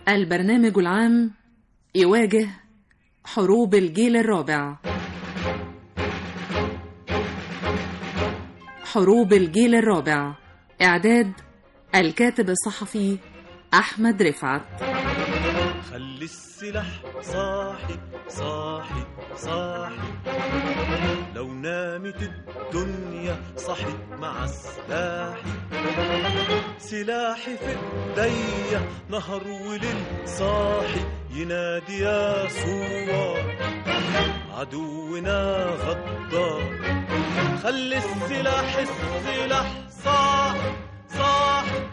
البرنامج العام يواجه حروب الجيل الرابع حروب الجيل الرابع إعداد الكاتب الصحفي أحمد رفعت خلي السلاح صاحي صاحي صاحي لو نامت الدنيا صحت مع سلاحي سلاحي في ايديا نهر وليل صاحي ينادي يا صوار عدونا غدار خلي السلاح السلاح صاحي صاحي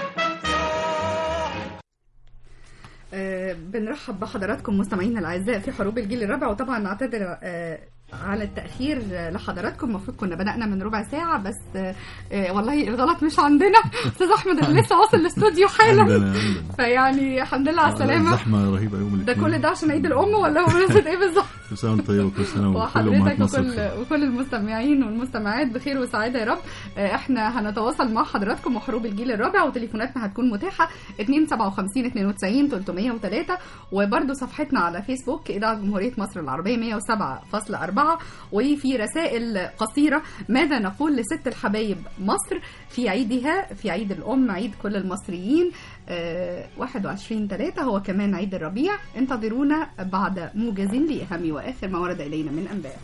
صاحي آه، بنرحب بحضراتكم مستمعينا الاعزاء في حروب الجيل الرابع وطبعا نعتذر آه، على التاخير آه، لحضراتكم المفروض كنا بدانا من ربع ساعه بس آه، آه، والله الغلط مش عندنا استاذ احمد اللي لسه واصل الاستوديو حالا عندنا عندنا فيعني الحمد لله على السلامه زحمة رهيبة يوم ده الاثنين كل ده عشان عيد الام ولا هو مناسبه ايه بالظبط كل سنة وانت طيب وكل سنة وكل وحضرتك أمهات مصر وكل بخير. وكل المستمعين والمستمعات بخير وسعاده يا رب آه، احنا هنتواصل مع حضراتكم وحروب الجيل الرابع وتليفوناتنا هتكون متاحه 257 92 303 وبرده صفحتنا على فيسبوك اذاعه جمهوريه مصر العربيه 107.4 وفي رسائل قصيره ماذا نقول لست الحبايب مصر في عيدها في عيد الام عيد كل المصريين آه، 21 3 هو كمان عيد الربيع انتظرونا بعد موجز لاهم واخر ما ورد الينا من انباء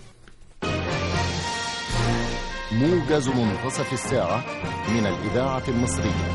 موجز منتصف الساعة من الإذاعة المصرية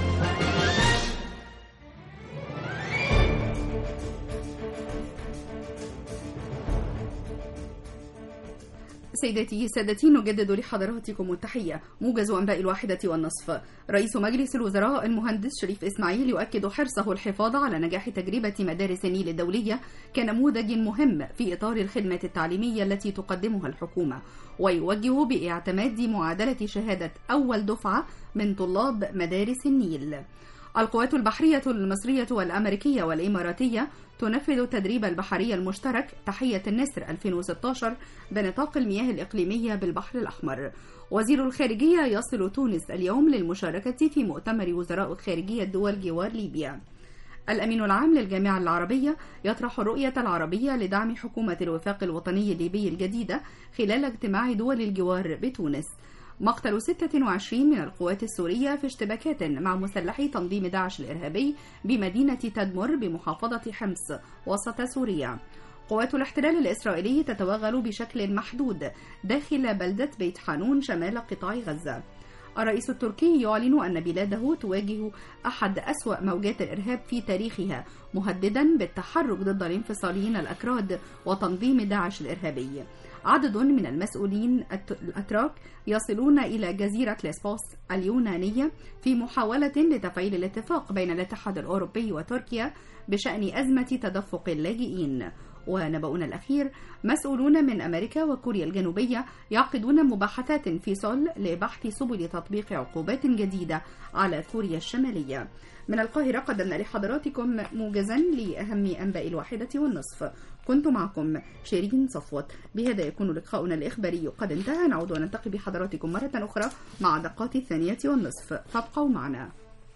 سيداتي سادتي نجدد لحضراتكم التحية موجز أنباء الواحدة والنصف رئيس مجلس الوزراء المهندس شريف إسماعيل يؤكد حرصه الحفاظ على نجاح تجربة مدارس النيل الدولية كنموذج مهم في إطار الخدمة التعليمية التي تقدمها الحكومة ويوجه باعتماد معادلة شهادة أول دفعة من طلاب مدارس النيل القوات البحرية المصرية والأمريكية والإماراتية تنفذ التدريب البحري المشترك تحية النسر 2016 بنطاق المياه الإقليمية بالبحر الأحمر وزير الخارجية يصل تونس اليوم للمشاركة في مؤتمر وزراء الخارجية دول جوار ليبيا الأمين العام للجامعة العربية يطرح الرؤية العربية لدعم حكومة الوفاق الوطني الليبي الجديدة خلال اجتماع دول الجوار بتونس مقتل 26 من القوات السورية في اشتباكات مع مسلحي تنظيم داعش الإرهابي بمدينة تدمر بمحافظة حمص وسط سوريا قوات الاحتلال الإسرائيلي تتوغل بشكل محدود داخل بلدة بيت حانون شمال قطاع غزة الرئيس التركي يعلن أن بلاده تواجه أحد أسوأ موجات الإرهاب في تاريخها مهددا بالتحرك ضد الانفصاليين الأكراد وتنظيم داعش الإرهابي عدد من المسؤولين الت- الأتراك يصلون إلى جزيرة ليسبوس اليونانية في محاولة لتفعيل الاتفاق بين الاتحاد الأوروبي وتركيا بشأن أزمة تدفق اللاجئين ونبأنا الأخير مسؤولون من أمريكا وكوريا الجنوبية يعقدون مباحثات في سول لبحث سبل تطبيق عقوبات جديدة على كوريا الشمالية من القاهرة قدمنا لحضراتكم موجزا لأهم أنباء الواحدة والنصف كنت معكم شيرين صفوت بهذا يكون لقاؤنا الإخباري قد انتهى نعود ونلتقي بحضراتكم مرة أخرى مع دقات الثانية والنصف فابقوا معنا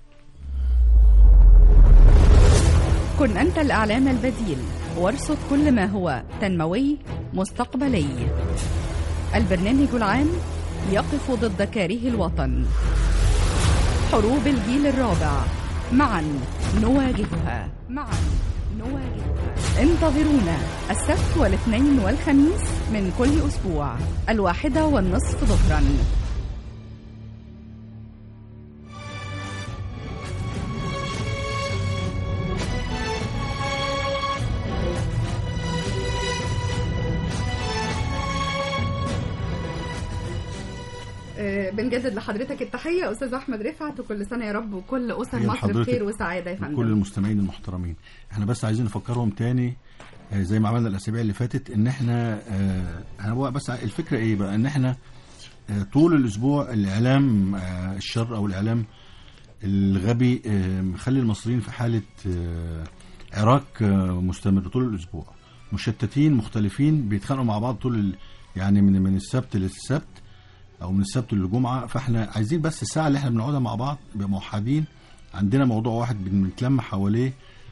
كن أنت الإعلام البديل وارصد كل ما هو تنموي مستقبلي البرنامج العام يقف ضد كاره الوطن حروب الجيل الرابع معا نواجهها معا نواجهها انتظرونا السبت والاثنين والخميس من كل أسبوع الواحدة والنصف ظهرا آه، بنجدد لحضرتك التحية أستاذ أحمد رفعت وكل سنة يا رب وكل أسر هي مصر لحضرتك بخير وسعادة يا كل فندم المستمعين المحترمين احنا بس عايزين نفكرهم تاني آه، زي ما عملنا الاسابيع اللي فاتت ان احنا آه، انا بقى بس الفكره ايه بقى ان احنا آه، طول الاسبوع الاعلام آه، الشر او الاعلام الغبي آه، مخلي المصريين في حاله آه، عراك آه، مستمر طول الاسبوع مشتتين مختلفين بيتخانقوا مع بعض طول ال... يعني من من السبت للسبت او من السبت للجمعه فاحنا عايزين بس الساعه اللي احنا بنقعدها مع بعض نبقى موحدين عندنا موضوع واحد بنتلم حواليه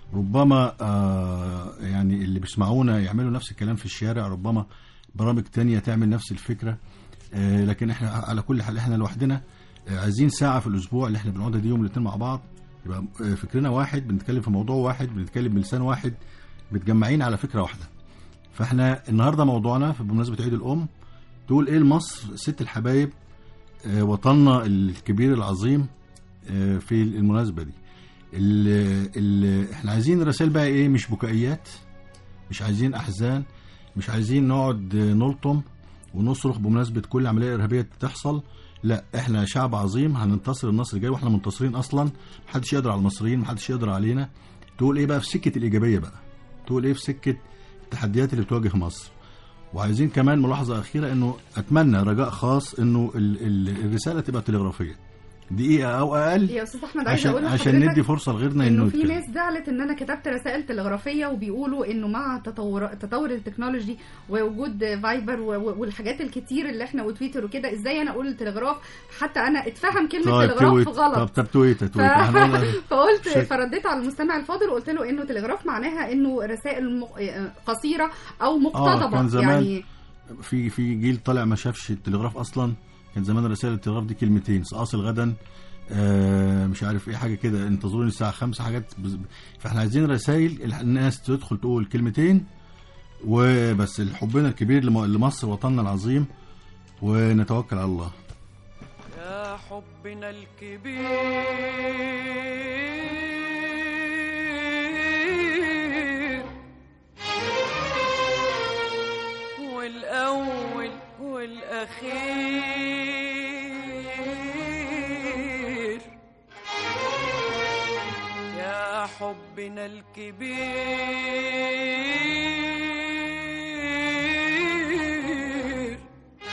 ربما آه يعني اللي بيسمعونا يعملوا نفس الكلام في الشارع ربما برامج تانية تعمل نفس الفكرة آه لكن احنا على كل حال احنا لوحدنا آه عايزين ساعة في الأسبوع اللي احنا بنقعدها دي يوم الاثنين مع بعض يبقى آه فكرنا واحد بنتكلم في موضوع واحد بنتكلم بلسان واحد متجمعين على فكرة واحدة فاحنا النهارده موضوعنا في بمناسبة عيد الأم تقول ايه لمصر ست الحبايب آه وطننا الكبير العظيم آه في المناسبة دي ال ال احنا عايزين رسائل بقى ايه مش بكائيات مش عايزين احزان مش عايزين نقعد نلطم ونصرخ بمناسبه كل عمليه ارهابيه بتحصل لا احنا شعب عظيم هننتصر النصر الجاي واحنا منتصرين اصلا محدش يقدر على المصريين محدش يقدر علينا تقول ايه بقى في سكه الايجابيه بقى تقول ايه في سكه التحديات اللي بتواجه مصر وعايزين كمان ملاحظه اخيره انه اتمنى رجاء خاص انه ال ال الرساله تبقى تلغرافيه دقيقه او اقل يا استاذ احمد عايزه عشان اقول عشان لحضرتك ندي فرصه لغيرنا انه انه في يتكلم. ناس زعلت ان انا كتبت رسائل تلغرافيه وبيقولوا انه مع تطور تطور التكنولوجي ووجود فايبر و- و- والحاجات الكتير اللي احنا وتويتر وكده ازاي انا اقول تلغراف حتى انا اتفهم كلمه طيب تلغراف تويت غلط طب طب تويت ف... تويت هنقول- فقلت شك- فرديت على المستمع الفاضل وقلت له انه تلغراف معناها انه رسائل مق... قصيره او مقتضبه كان زمان يعني في في جيل طالع ما شافش التلغراف اصلا كان زمان رسائل التلغراف دي كلمتين ساصل غدا آه مش عارف ايه حاجه كده انتظروني الساعه 5 حاجات بز- فاحنا عايزين رسائل الناس تدخل تقول كلمتين وبس حبنا الكبير لم- لمصر وطننا العظيم ونتوكل على الله يا حبنا الكبير والأول والأخير يا حبنا الكبير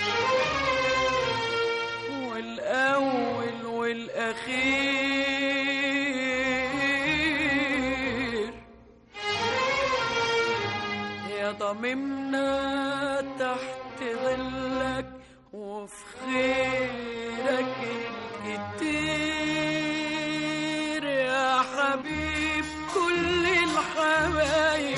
والأول والأخير يا ضممنا تحت ظلك وفي خيرك الكتير يا حبيب كل الحبايب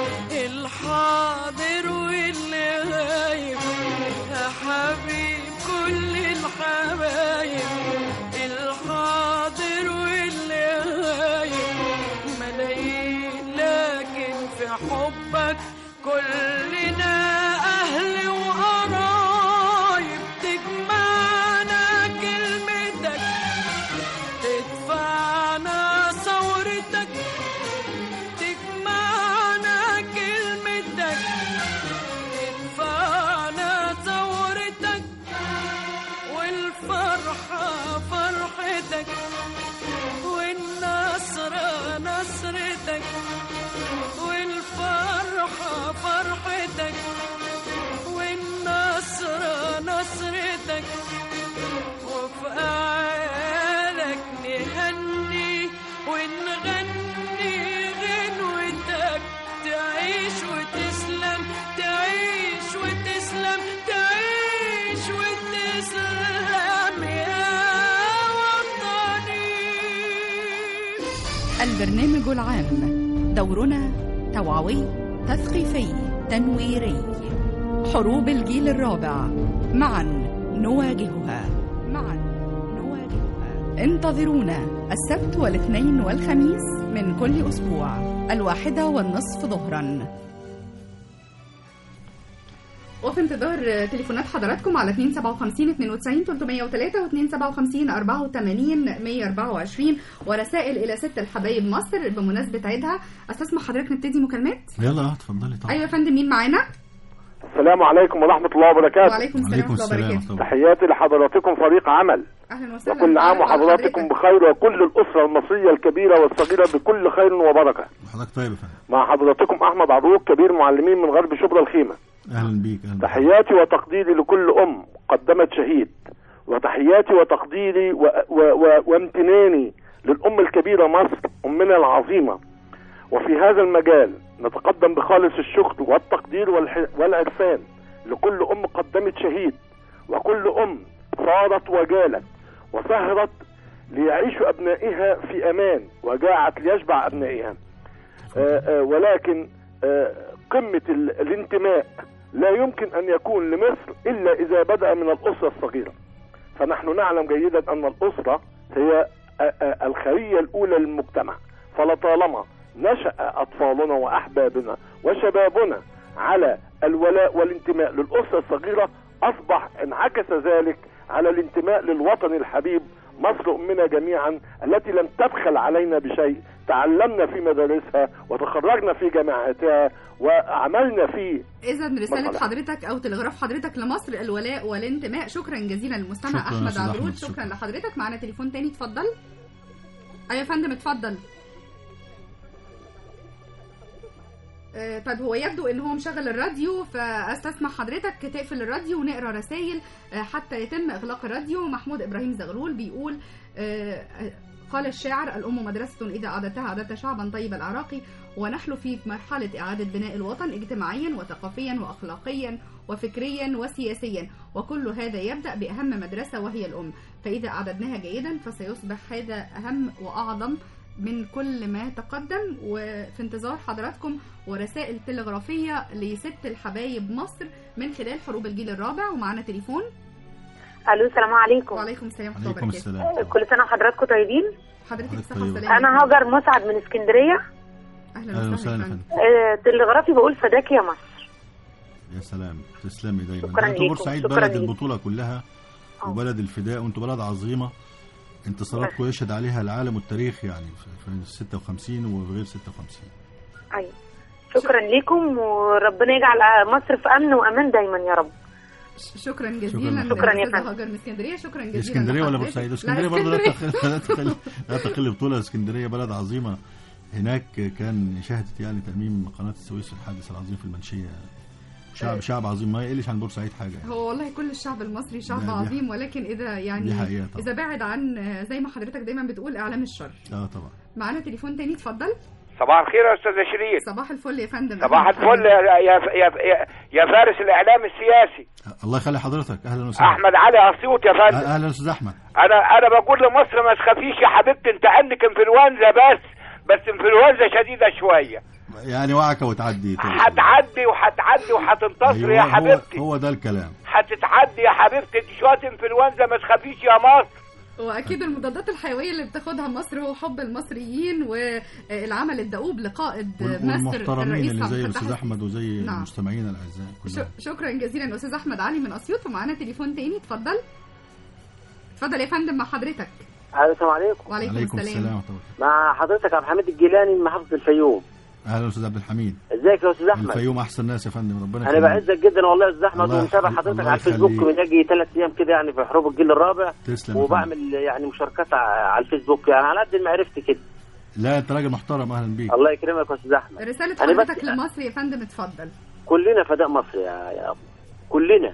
الحاضر واللي غايب يا حبيب كل الحبايب الحاضر واللي غايب ملايين لكن في حبك كلنا أهل وقرايب تجمعنا كلمتك تدفعنا ثورتك تجمعنا كلمتك تدفعنا ثورتك والفرحة فرحتك والنصر نصرتك والفرحة فرحتك والنصر نصرتك وفي أعيالك نهني ونغني غنوتك تعيش وتسلم تعيش وتسلم تعيش وتسلم يا وطني البرنامج العام دورنا توعوي تثقيفي تنويري حروب الجيل الرابع معا نواجهها معا نواجهها انتظرونا السبت والاثنين والخميس من كل أسبوع الواحدة والنصف ظهرا وفي انتظار تليفونات حضراتكم على 257 92 303 و 257 84 124 ورسائل الى ست الحبايب مصر بمناسبه عيدها استسمح حضرتك نبتدي مكالمات يلا اتفضلي طبعا ايوه يا فندم مين معانا السلام عليكم ورحمة الله وبركاته وعليكم السلام عليكم ورحمه الله السلام وبركاته طبعا تحياتي لحضراتكم فريق عمل اهلا وسهلا وكل عام أهلا وحضراتكم بحضرتك. بخير وكل الأسرة المصرية الكبيرة والصغيرة بكل خير وبركة حضرتك طيب يا فندم مع حضراتكم أحمد عروق كبير معلمين من غرب شبرا الخيمة اهلا بيك اهلا بيك. تحياتي وتقديري لكل أم قدمت شهيد وتحياتي وتقديري و... و... و... وامتناني للأم الكبيرة مصر أمنا العظيمة وفي هذا المجال نتقدم بخالص الشكر والتقدير والح... والعرفان لكل أم قدمت شهيد وكل أم صارت وجالت وسهرت ليعيش أبنائها في أمان وجاعت ليشبع أبنائها آه، آه، ولكن آه، قمة ال- الانتماء لا يمكن أن يكون لمصر إلا إذا بدأ من الأسرة الصغيرة فنحن نعلم جيدا أن الأسرة هي آه، آه، الخلية الأولى للمجتمع فلطالما نشأ أطفالنا وأحبابنا وشبابنا على الولاء والانتماء للأسرة الصغيرة أصبح انعكس ذلك على الانتماء للوطن الحبيب مصر أمنا جميعا التي لم تبخل علينا بشيء تعلمنا في مدارسها وتخرجنا في جامعاتها وعملنا في إذا رسالة مرحبا. حضرتك أو تلغراف حضرتك لمصر الولاء والانتماء شكرا جزيلا للمستمع شكراً أحمد أستاذ عبرود أحمد، شكرا شكراً. لحضرتك معنا تليفون تاني اتفضل أيوة يا فندم اتفضل آه، طيب هو يبدو ان هو مشغل الراديو فاستسمح حضرتك تقفل الراديو ونقرا رسائل آه، حتى يتم اغلاق الراديو محمود ابراهيم زغلول بيقول آه، آه، قال الشاعر الأم مدرسة إذا أعددتها أعددت شعبا طيب العراق ونحن في مرحلة إعادة بناء الوطن اجتماعيا وثقافيا وأخلاقيا وفكريا وسياسيا وكل هذا يبدأ بأهم مدرسة وهي الأم فإذا أعددناها جيدا فسيصبح هذا أهم وأعظم من كل ما تقدم وفي انتظار حضراتكم ورسائل تلغرافية لست الحبايب مصر من خلال حروب الجيل الرابع ومعنا تليفون الو السلام عليكم وعليكم السلام ورحمة الله عليكم وبركاته السلام كل سنه وحضراتكم طيبين حضرتك حضرتك صحة طيبة. وسلامة انا هاجر مسعد من اسكندريه أهلا اهلا وسهلا وسهلا يا يا فندم. فندم آه، تلغرافي بقول فداك يا مصر يا سلام تسلمي دايما شكراً انتوا ليكم، بورسعيد شكراً بلد ليكم. البطوله كلها آه. وبلد الفداء وانتوا بلد عظيمه انتصاراتكم يشهد عليها العالم والتاريخ يعني في في 56 وفي غير 56 ايوه شكرا ليكم وربنا يجعل مصر في امن وامان دايما يا رب شكرا جزيلا شكراً يا أستاذة فندم. هاجر من اسكندريه شكرا جزيلا اسكندريه ولا لحضرتك. بورسعيد لا، اسكندريه برضه لا اسكندرية. تقل لا تقل لا تقل بطوله اسكندريه بلد عظيمه هناك كان شهدت يعني ترميم قناه السويس الحادث العظيم في المنشيه شعب شعب عظيم ما يقلش عن بورسعيد حاجه يعني. هو والله كل الشعب المصري شعب ده- دي- عظيم ولكن اذا يعني دي حقيقة طبعا. اذا بعد عن زي ما حضرتك دايما بتقول اعلام الشر اه طبعا معانا تليفون تاني اتفضل صباح الخير يا استاذ شيرين صباح الفل يا فندم صباح أهلاً الفل يا يا يا, يا, يا فارس الاعلام السياسي الله يخلي حضرتك اهلا وسهلا احمد علي اسيوط يا فندم اهلا استاذ احمد انا انا بقول لمصر ما تخافيش يا حبيبتي انت عندك انفلونزا بس بس انفلونزا شديده شويه يعني وعكه وتعدي هتعدي وهتعدي وهتنتصر يا أيوة، هو, حبيبتي هو ده الكلام هتتعدي يا حبيبتي دي شويه انفلونزا ما تخافيش يا مصر واكيد المضادات الحيويه اللي بتاخدها مصر هو حب المصريين والعمل الدؤوب لقائد وال- مصر والمحترمين الرئيس اللي عبد زي الفتاح الاستاذ احمد وزي نعم. مستمعينا الاعزاء كلهم ش- شكرا جزيلا استاذ احمد علي من اسيوط ومعانا تليفون تاني اتفضل اتفضل يا فندم مع حضرتك السلام عليكم وعليكم, عليكم السلام, السلام ورحمه الله مع حضرتك عبد الحميد الجيلاني من محافظه الفيوم اهلا استاذ عبد الحميد ازيك يا استاذ احمد الفيوم احسن ناس يا فندم ربنا انا يخليك. بعزك جدا والله يا استاذ احمد الله ومتابع يخليك- حضرتك الله على الفيسبوك يخليك. من يجي ثلاث ايام كده يعني في حروب الجيل الرابع تسلم يا وبعمل يعني مشاركات ع- على الفيسبوك يعني على قد معرفتي كده لا انت راجل محترم اهلا بيك الله يكرمك يا استاذ احمد رساله أنا بس- حضرتك لمصر يا فندم اتفضل كلنا فداء مصر يا يا أبو. كلنا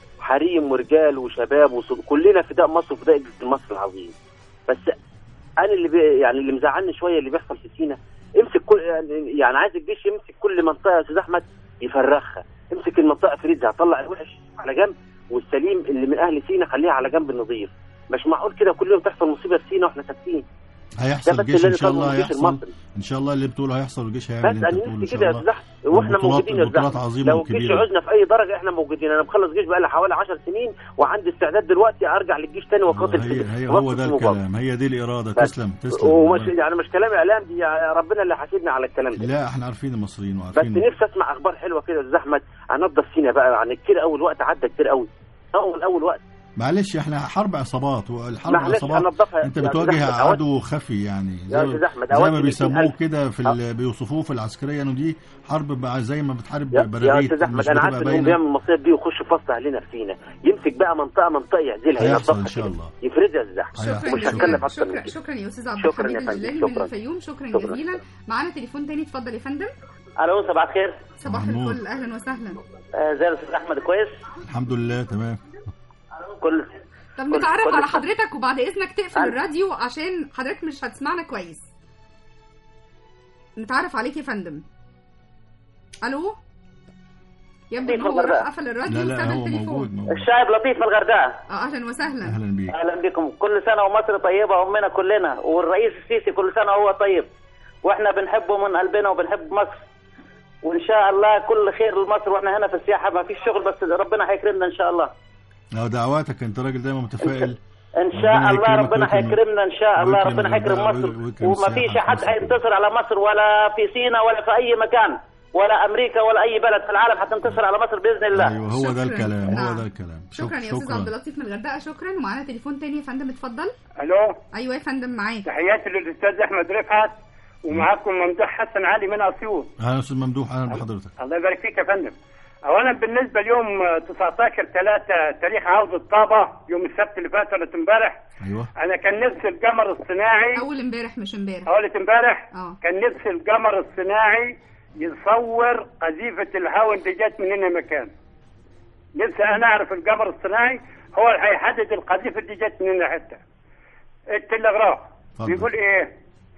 حريم ورجال وشباب وصب... كلنا فداء مصر وفداء جيش مصر العظيم بس انا اللي بي... يعني اللي مزعلني شويه اللي بيحصل في سينا امسك كل يعني- يعني عايز الجيش يمسك كل منطقه يا استاذ احمد يفرخها امسك المنطقه فريدها طلع الوحش على جنب والسليم اللي من اهل سينا خليها على جنب النظيف مش معقول كده كل يوم تحصل مصيبه في سينا واحنا ساكتين ده هيحصل بس الجيش اللي ان شاء طالبه الله الجيش هيحصل المصري ان شاء الله اللي بتقوله هيحصل والجيش هيعمل بس اللي انت انا بتقوله ان نفسي شاء كده يا الله استاذ احمد واحنا البطولات- موجودين يا استاذ البطولات أحمد. عظيمة لو الجيش وكبيرة. عوزنا في اي درجه احنا موجودين انا مخلص جيش بقى لي حوالي 10 سنين وعندي استعداد دلوقتي ارجع للجيش تاني واقاتل هي في هي في هو مصر ده في مقابل. الكلام هي دي الاراده بس. تسلم تسلم ومش والله. يعني مش كلام اعلام دي يعني ربنا اللي حاسبني على الكلام ده لا احنا عارفين المصريين بس وعارفين نفسي اسمع اخبار حلوه كده يا استاذ احمد انضف سينا بقى يعني كتير اول وقت عدى كتير قوي اول اول وقت معلش احنا حرب عصابات والحرب معلش عصابات انضفها انت يا أستاذ بتواجه أحمد، عدو خفي يعني يا زي, أستاذ أحمد، زي أوقات ما بيجي بيسموه ألف. كده في ال... بيوصفوه في العسكريه انه دي حرب مع زي ما بتحارب يا, يا برغيت استاذ احمد مش انا بتبقى عارف انه باينة. بيعمل المصايب دي ويخش في وسط اهلنا في سينا يمسك بقى منطقه منطقه يعزلها هيحصل ينضفها ان شاء كده. الله يفردها يا استاذ احمد شكرا هيحصل. مش جزيلا هتكلم اكتر من شكرا كده شكرا يا استاذ عبد شكراً الحميد يا فندم، الجلالي من شكراً. الفيوم شكرا, شكراً. جزيلا معانا تليفون تاني اتفضل يا فندم الو صباح الخير صباح محمود. الفل اهلا وسهلا ازي الاستاذ احمد كويس الحمد لله تمام كل طب كل- نتعرف كل على سنة. حضرتك وبعد اذنك تقفل ألو. الراديو عشان حضرتك مش هتسمعنا كويس نتعرف عليك يا فندم الو يبدو ان لطيف هو راح الغردقة. قفل الراديو لا لا وساب هو التليفون موجود موجود الشايب لطيف في الغردقه اه اهلا وسهلا اهلا بيك اهلا بكم كل سنه ومصر طيبه امنا كلنا والرئيس السيسي كل سنه وهو طيب واحنا بنحبه من قلبنا وبنحب مصر وان شاء الله كل خير لمصر واحنا هنا في السياحه ما فيش شغل بس ربنا هيكرمنا ان شاء الله اه دعواتك انت راجل دايما متفائل ان شاء ربنا الله يكرمك ربنا ويكرم- هيكرمنا ان شاء الله ويكرم ربنا هيكرم الغردقة مصر ويكرم وما فيش السياحة حد هينتصر على مصر ولا في سينا ولا في اي مكان ولا امريكا ولا اي بلد في العالم هتنتصر على مصر باذن الله ايوه هو ده شكراً. الكلام هو نعم. ده الكلام شك- شكرا يا استاذ عبد اللطيف من الغردقه شكرا ومعانا تليفون تاني يا فندم اتفضل الو ايوه يا فندم معاك تحياتي للاستاذ احمد رفعت ومعاكم ممدوح حسن علي من اسيوط اهلا استاذ ممدوح اهلا بحضرتك الله يبارك فيك يا فندم اولا بالنسبه ليوم آه، 19 3 تاريخ عوده طابه يوم السبت اللي فات ولا امبارح ايوه انا كان نفسي القمر الصناعي اول امبارح مش امبارح اولة امبارح اه كان نفسي القمر الصناعي يصور قذيفة الهواء اللي جت من هنا مكان نفسي انا اعرف القمر الصناعي هو اللي هيحدد القذيفة اللي جت من هنا حتى التلغراف اتفضل. بيقول ايه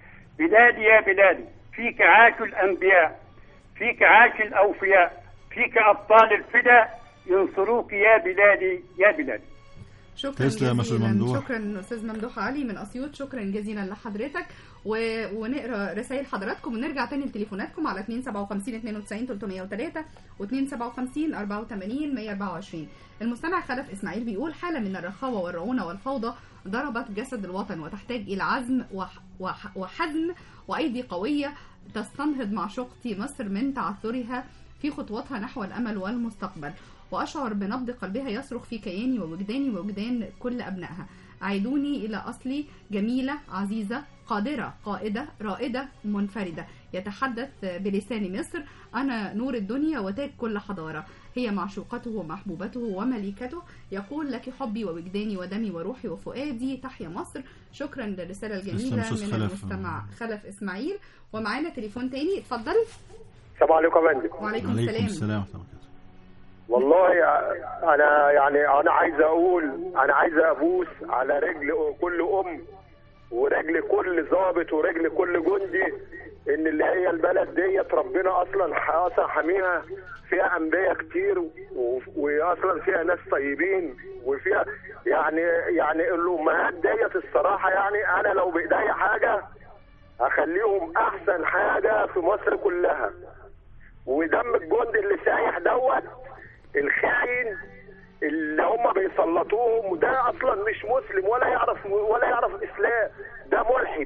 بلادي يا بلادي فيك عاش الانبياء فيك عاش الاوفياء فيك ابطال الفدا ينصروك يا بلادي يا بلادي شكرا تسلم يا أستاذ جزيلا ممدوح. شكرا استاذ ممدوح علي من اسيوط شكرا جزيلا لحضرتك و... ونقرا رسائل حضراتكم ونرجع تاني لتليفوناتكم على 257 92 303 و257 84 124 المستمع خلف اسماعيل بيقول حاله من الرخاوه والرعونه والفوضى ضربت جسد الوطن وتحتاج الى عزم وح... وح... وحزم وايدي قويه تستنهض معشوقتي مصر من تعثرها في خطوتها نحو الامل والمستقبل وأشعر بنبض قلبها يصرخ في كياني ووجداني ووجدان كل أبنائها عيدوني إلى أصلي جميلة عزيزة قادرة قائدة رائدة منفردة يتحدث بلسان مصر أنا نور الدنيا وتاج كل حضارة هي معشوقته ومحبوبته وملكته يقول لك حبي ووجداني ودمي وروحي وفؤادي تحيا مصر شكرا للرسالة الجميلة تسلم أستاذ من خلف. المستمع خلف إسماعيل ومعانا تليفون تاني اتفضل السلام عليكم يا فندم وعليكم عليكم السلام السلام ورحمة الله والله انا يعني انا عايز اقول انا عايز ابوس على رجل كل ام ورجل كل ضابط ورجل كل جندي ان اللي هي البلد ديت ربنا اصلا اصلا حاميها فيها انبياء كتير و- واصلا فيها ناس طيبين وفيها يعني يعني الامهات ديت الصراحه يعني انا لو بايديا حاجه هخليهم احسن حاجه في مصر كلها ودم الجندي اللي سايح دوت الخاين اللي هم بيسلطوهم وده اصلا مش مسلم ولا يعرف ولا يعرف الاسلام ده ملحد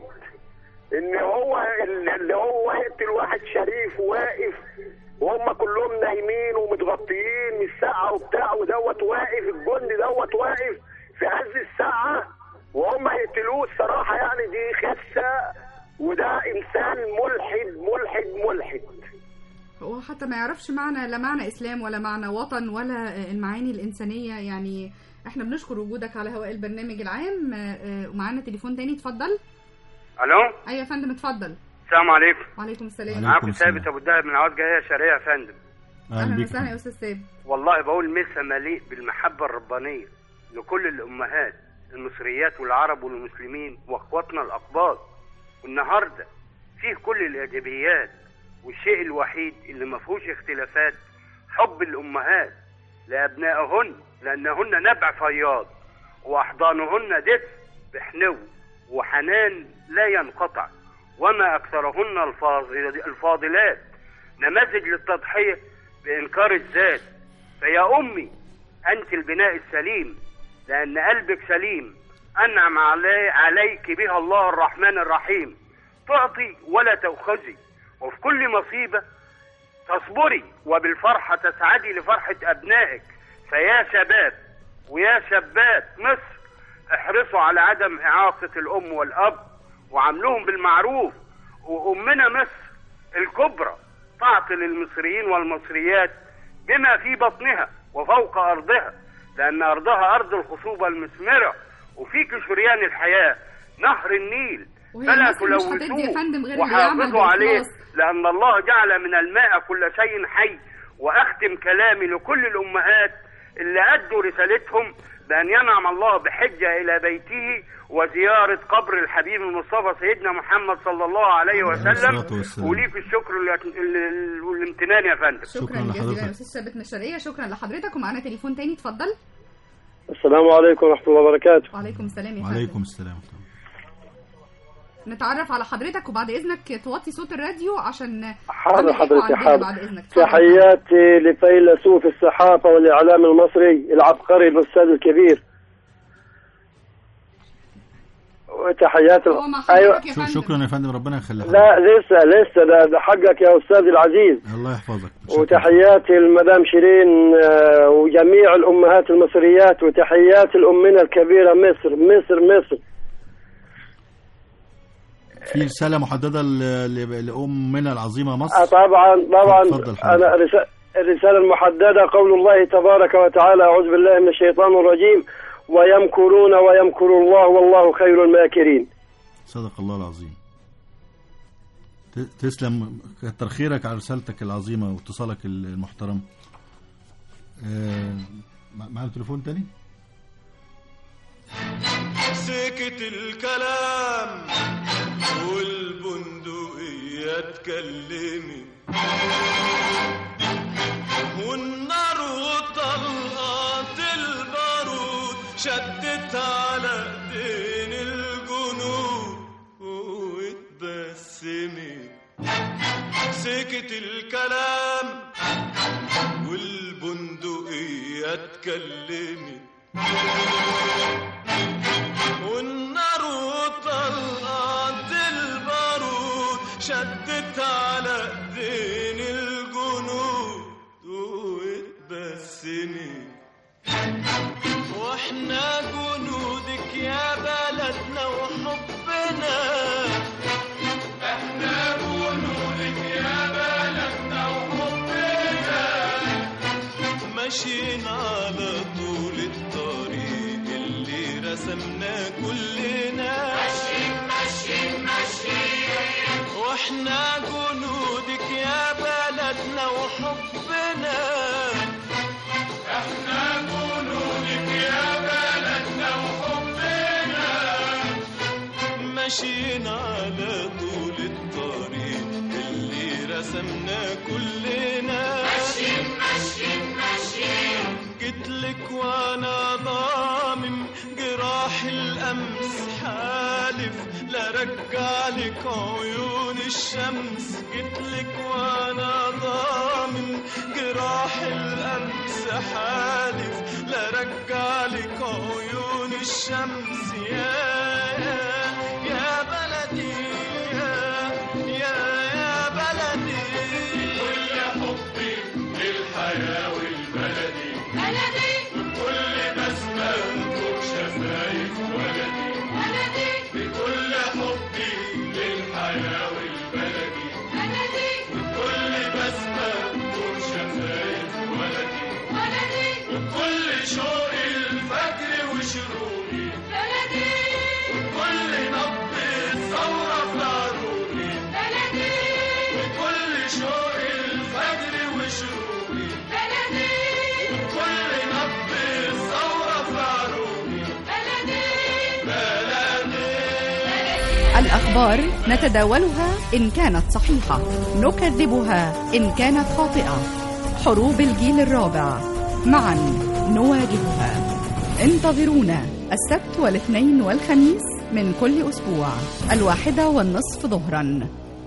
ان هو اللي هو يقتل واحد شريف واقف وهم كلهم نايمين ومتغطيين من الساعه وبتاع ودوت واقف الجندي دوت واقف في عز الساعه وهم يقتلوه الصراحه يعني دي خسه وده انسان ملحد ملحد ملحد هو حتى ما يعرفش معنى لا معنى اسلام ولا معنى وطن ولا المعاني الانسانيه يعني احنا بنشكر وجودك على هواء البرنامج العام آه، آه، ومعانا تليفون تاني اتفضل الو ايوه يا فندم اتفضل السلام عليكم وعليكم السلام معاكم ثابت ابو الدهب من عواد جايه شرقيه يا فندم اهلا وسهلا يا استاذ ثابت والله بقول مسا مليء بالمحبه الربانيه لكل الامهات المصريات والعرب والمسلمين واخواتنا الاقباط والنهارده فيه كل الايجابيات والشيء الوحيد اللي ما فيهوش اختلافات حب الامهات لابنائهن لانهن نبع فياض واحضانهن دفء بحنو وحنان لا ينقطع وما اكثرهن الفاضل- الفاضلات نماذج للتضحيه بانكار الذات فيا امي انت البناء السليم لان قلبك سليم انعم علي عليك بها الله الرحمن الرحيم تعطي ولا تؤخذي وفي كل مصيبه تصبري وبالفرحه تسعدي لفرحه ابنائك فيا شباب ويا شابات مصر احرصوا على عدم اعاقه الام والاب وعاملوهم بالمعروف وامنا مصر الكبرى تعطي للمصريين والمصريات بما في بطنها وفوق ارضها لان ارضها ارض الخصوبه المثمره وفيك شريان الحياه نهر النيل وهي فلا مصر مش هتدي يا فندم غير تلوثوه اللي يعمل وحافظوا عليه بإخلاص. لأن الله جعل من الماء كل شيء حي وأختم كلامي لكل الأمهات اللي أدوا رسالتهم بأن ينعم الله بحجة إلى بيته وزيارة قبر الحبيب المصطفى سيدنا محمد صلى الله عليه وسلم الصلاة والسلام. وليك الشكر والات- ال- ال- والامتنان يا فندم شكرا جزيلا يا استاذ ثابت من الشرقيه شكرا لحضرتك ومعانا تليفون تاني اتفضل السلام عليكم ورحمه الله وبركاته وعليكم السلام يا فندم وعليكم السلام نتعرف على حضرتك وبعد اذنك توطي صوت الراديو عشان حاضر عندنا حضرتك عندنا حاضر بعد اذنك تحياتي لفيلسوف الصحافة والإعلام المصري العبقري الأستاذ الكبير وتحيات هو مع أيوة حضرتك يا فندم شكرا يا فندم ربنا يخليك لا لسه لسه ده, ده حقك يا أستاذ العزيز الله يحفظك وتحياتي لمدام شيرين آه، وجميع الأمهات المصريات وتحياتي لأمنا الكبيرة مصر مصر مصر في رسالة محددة ل- ل- لأمنا العظيمة آه، مصر طبعا طبعا اتفضل حضرتك. أنا رسا- الرسالة المحددة قول الله تبارك وتعالى أعوذ بالله من الشيطان الرجيم ويمكرون ويمكر الله والله خير الماكرين صدق الله العظيم ت- تسلم كتر خيرك على رسالتك العظيمة واتصالك المحترم آه، مع- معنا تليفون تاني سكت الكلام والبندقية اتكلمت والنار وطلقات البارود شدت على ايدين الجنود واتبسمت سكت الكلام والبندقية اتكلمت والنار وطلقت البارود شدت على ايدين الجنود واتبسمت واحنا جنودك يا بلدنا وحبنا احنا جنودك يا بلدنا وحبنا ماشيين على طول الطريق اللي رسمناه كلنا ماشيين ماشيين ماشيين واحنا جنودك يا بلدنا وحبنا احنا جنودك يا بلدنا وحبنا ماشيين على طول الطريق اللي رسمناه كلنا ماشيين ماشيين ماشيين جيتلك وانا ضامم جراح الامس حالف لا رجعلك عيون الشمس جيتلك وانا ضامم جراح الامس حالف لا رجعلك عيون الشمس يا يا بلدي يا يا يا بلدي كل حبي للحياة والبلدي بلدي كل بسمة فوق شفايف ولدي بلدي بكل حبي للحياة والبلدي بلدي وكل بسمة فوق شفايف ولدي بلدي وكل شوق الفجر وشروقي بلدي وكل نبض الثورة في عروقي بلدي وكل شوق الفجر وشروقي بلدي وكل نبض الثورة في عروقي بلدي بلدي الأخبار نتداولها إن كانت صحيحة نكذبها إن كانت خاطئة حروب الجيل الرابع معا نواجهها انتظرونا السبت والاثنين والخميس من كل أسبوع الواحدة والنصف ظهرا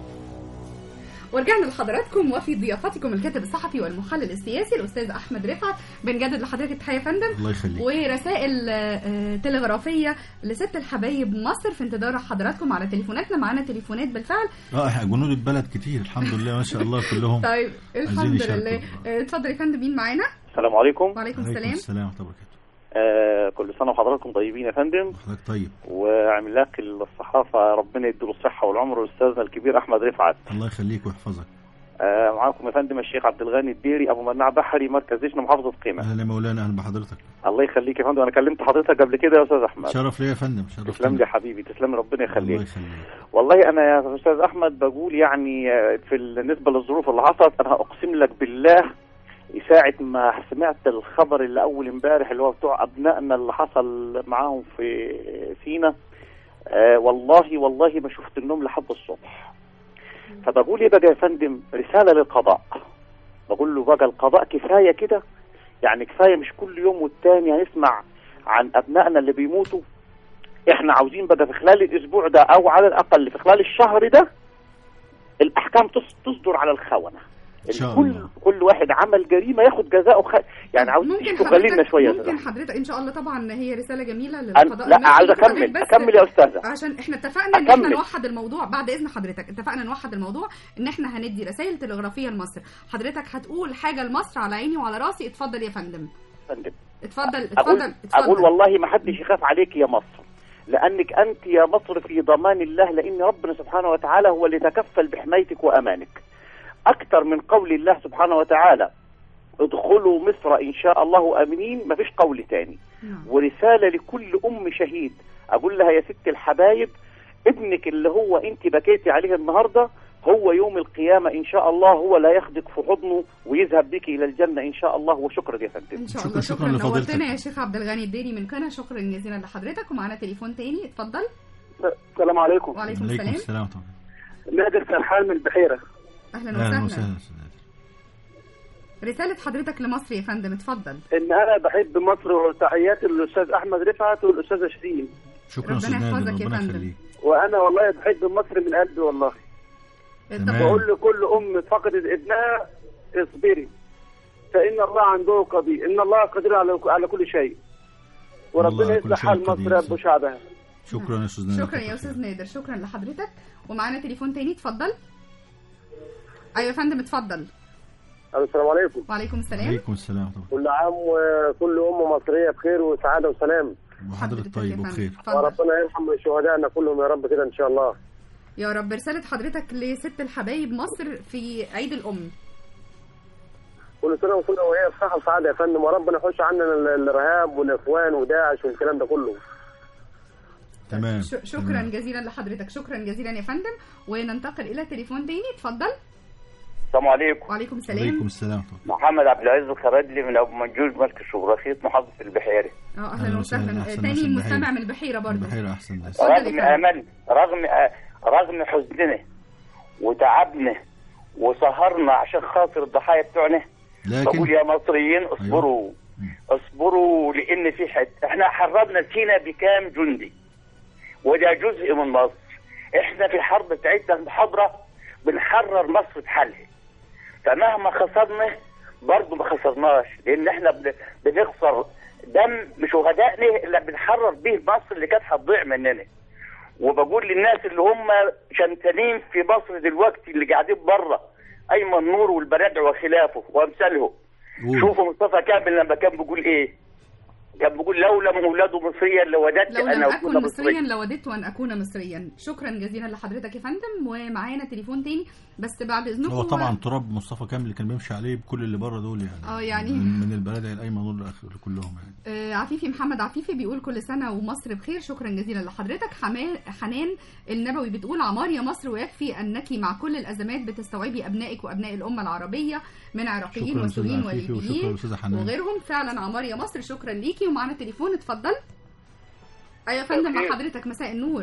ورجعنا لحضراتكم وفي ضيافتكم الكاتب الصحفي والمحلل السياسي الاستاذ احمد رفعت بنجدد لحضرتك التحيه يا فندم الله يخليك ورسائل آه، تلغرافيه لست الحبايب مصر في انتظار حضراتكم على تليفوناتنا معانا تليفونات بالفعل اه إحنا جنود البلد كتير الحمد لله ما شاء الله كلهم طيب الحمد عايزين يشاركوا. لله آه، اتفضل يا فندم مين معانا السلام عليكم وعليكم عليكم السلام السلام ورحمة الله وبركاته آه كل سنه وحضراتكم طيبين يا فندم حضرتك طيب وعملاق الصحافه ربنا يديله الصحه والعمر استاذنا الكبير احمد رفعت الله يخليك ويحفظك آه معاكم يا فندم الشيخ عبد الغني الديري ابو مناع بحري مركز دشنا محافظه قيمه اهلا يا مولانا اهلا بحضرتك الله يخليك يا فندم انا كلمت حضرتك قبل كده يا استاذ احمد شرف ليا يا فندم شرف تسلم لي يا حبيبي تسلم لي ربنا الله يخليك يخليك والله انا يا استاذ احمد بقول يعني آه، في بالنسبه للظروف اللي حصلت انا اقسم لك بالله ساعة ما سمعت الخبر اللي أول امبارح اللي هو بتوع أبنائنا اللي حصل معاهم في سينا آه والله والله ما شفت النوم لحد الصبح فبقول ايه بقى يا فندم رسالة للقضاء بقول له بقى القضاء كفاية كده يعني كفاية مش كل يوم والتاني هنسمع عن أبنائنا اللي بيموتوا احنا عاوزين بقى في خلال الاسبوع ده او على الاقل في خلال الشهر ده الاحكام تص- تصدر على الخونه إن شاء كل الله. كل واحد عمل جريمه ياخد جزاءه خ... يعني عاوز ممكن تغللنا حضرتك شويه ممكن حضرتك ان شاء الله طبعا هي رساله جميله أنا- للقضاء لا المصري. عاوز ممكن اكمل حضرتك بس- اكمل يا استاذه عشان احنا اتفقنا ان احنا أكمل. نوحد الموضوع بعد اذن حضرتك اتفقنا نوحد الموضوع ان احنا هندي رسائل تلغرافيه لمصر حضرتك هتقول حاجه لمصر على عيني وعلى راسي اتفضل يا فندم فندم اتفضل اقول اتفضل اقول اتفضل والله ما حدش يخاف عليك يا مصر لانك انت يا مصر في ضمان الله لان ربنا سبحانه وتعالى هو اللي تكفل بحمايتك وامانك اكثر من قول الله سبحانه وتعالى ادخلوا مصر ان شاء الله امنين ما فيش قول تاني ورساله لكل ام شهيد اقول لها يا ست الحبايب ابنك اللي هو انت بكيتي عليه النهارده هو يوم القيامه ان شاء الله هو لا ياخدك في حضنه ويذهب بك الى الجنه ان شاء الله وشكرا يا فندم ان شاء الله شكرا نورتنا يا شيخ عبد الغني الديري من قنا شكرا جزيلا لحضرتك ومعانا تليفون تاني اتفضل السلام عليكم وعليكم السلام السلام نادر سرحان من البحيره اهلا اهلا وسهلا وسهلا رساله حضرتك لمصر يا فندم اتفضل ان انا بحب مصر وتحياتي للاستاذ احمد رفعت والاستاذه شيرين شكرا ربنا استاذ نادر يحفظك يا ربنا فندم. يخليك وانا والله بحب مصر من قلبي والله تمام. بقول لكل ام فقدت ابنها اصبري فان الله عنده قدير ان الله قدير على على كل شيء الله وربنا على كل يصلح شيء حال قدير. مصر وشعبها شكرا يا استاذ نادر شكرا يا استاذ نادر شكرا لحضرتك ومعانا تليفون تاني اتفضل ايوه يا فندم اتفضل السلام عليكم وعليكم السلام عليكم السلام طبعا كل عام وكل ام مصريه بخير وسعاده وسلام وحضرتك طيب وبخير وربنا يرحم شهدائنا كلهم يا رب كده ان شاء الله يا رب رساله حضرتك لست الحبايب مصر في عيد الام كل سنه وكل وهي بصحه وسعاده يا فندم وربنا يحوش عنا ال- الارهاب والاخوان وداعش والكلام ده كله تمام ش- شكرا جزيلا لحضرتك شكرا جزيلا يا فندم وننتقل الى تليفون تاني اتفضل السلام عليكم وعليكم السلام عليكم السلام طبعا محمد عبد العزيز الخرجلي من ابو منجوز مركز جغرافيه محافظه البحيري اه أهلاً اهلا وسهلاً. وسهلا أحسن تاني ناس البحيرة. مستمع من البحيره برضه البحيره احسن ناس اتفضل يا رغم فندم. امل رغم رغم حزننا وتعبنا وسهرنا عشان خاطر الضحايا بتوعنا لكن بقول يا مصريين اصبروا اصبروا لان في حد احنا حررنا سينا بكام جندي وده جزء من مصر احنا في الحرب بتاعتنا المحاضره بنحرر مصر بحالها فمهما خسرنا برضه ما خسرناش لان احنا بن- بنخسر دم شهدائنا اللي بنحرر به مصر اللي كانت هتضيع مننا وبقول للناس اللي هم شمتانين في مصر دلوقتي اللي قاعدين بره ايمن نور والبرادع وخلافه وامثالهم قول. شوفوا مصطفى كامل لما كان بيقول ايه كان بيقول لو لم اولاده مصريا لوددت لو لم ان اكن اكون مصريا مصريا لوددت ان اكون مصريا شكرا جزيلا لحضرتك يا فندم ومعانا تليفون تاني بس بعد اذنكم هو طبعا تراب مصطفى كامل اللي كان بيمشي عليه بكل اللي بره دول يعني اه يعني من, من البلدع الايمن دول لآخر- كلهم يعني آه، عفيفي محمد عفيفي بيقول كل سنة ومصر بخير شكرا جزيلا لحضرتك حما- حنان النبوي بتقول عمار يا مصر ويكفي أنك مع كل الأزمات بتستوعبي أبنائك وأبناء الأمة العربية من عراقيين شكراً أستاذ وسوريين عفيفي وشكراً وليبيين أستاذة حنان. وغيرهم فعلا عمار يا مصر شكرا ليكي ومعانا تليفون اتفضل أيوة يا فندم مع خير. حضرتك مساء النور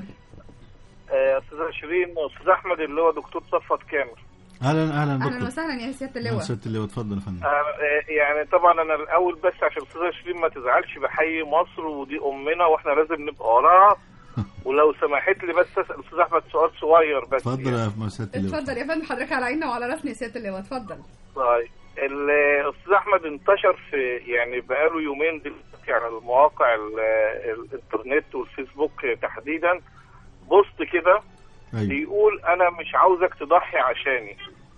آه، استاذ شيرين استاذ احمد اللي هو دكتور صفوت كامل اهلا اهلا أهلا دكتور وسهلا يا سيادة اهلا اللواء ست اللواء اتفضل يا فندم آه، آه، يعني طبعا انا الاول بس عشان استاذ شيرين ما تزعلش بحيي مصر ودي امنا واحنا لازم نبقى وراها ولو سمحت لي بس اسال استاذ احمد سؤال صغير بس اتفضل يا ست اللواء اتفضل يا فندم حضرتك على عيننا وعلى راسنا يا سيادة اللواء اتفضل طيب الاستاذ احمد انتشر في يعني بقاله يومين دلوقتي على المواقع ال- الانترنت والفيسبوك تحديدا بوست كده أيوة. بيقول انا مش عاوزك تضحي عشاني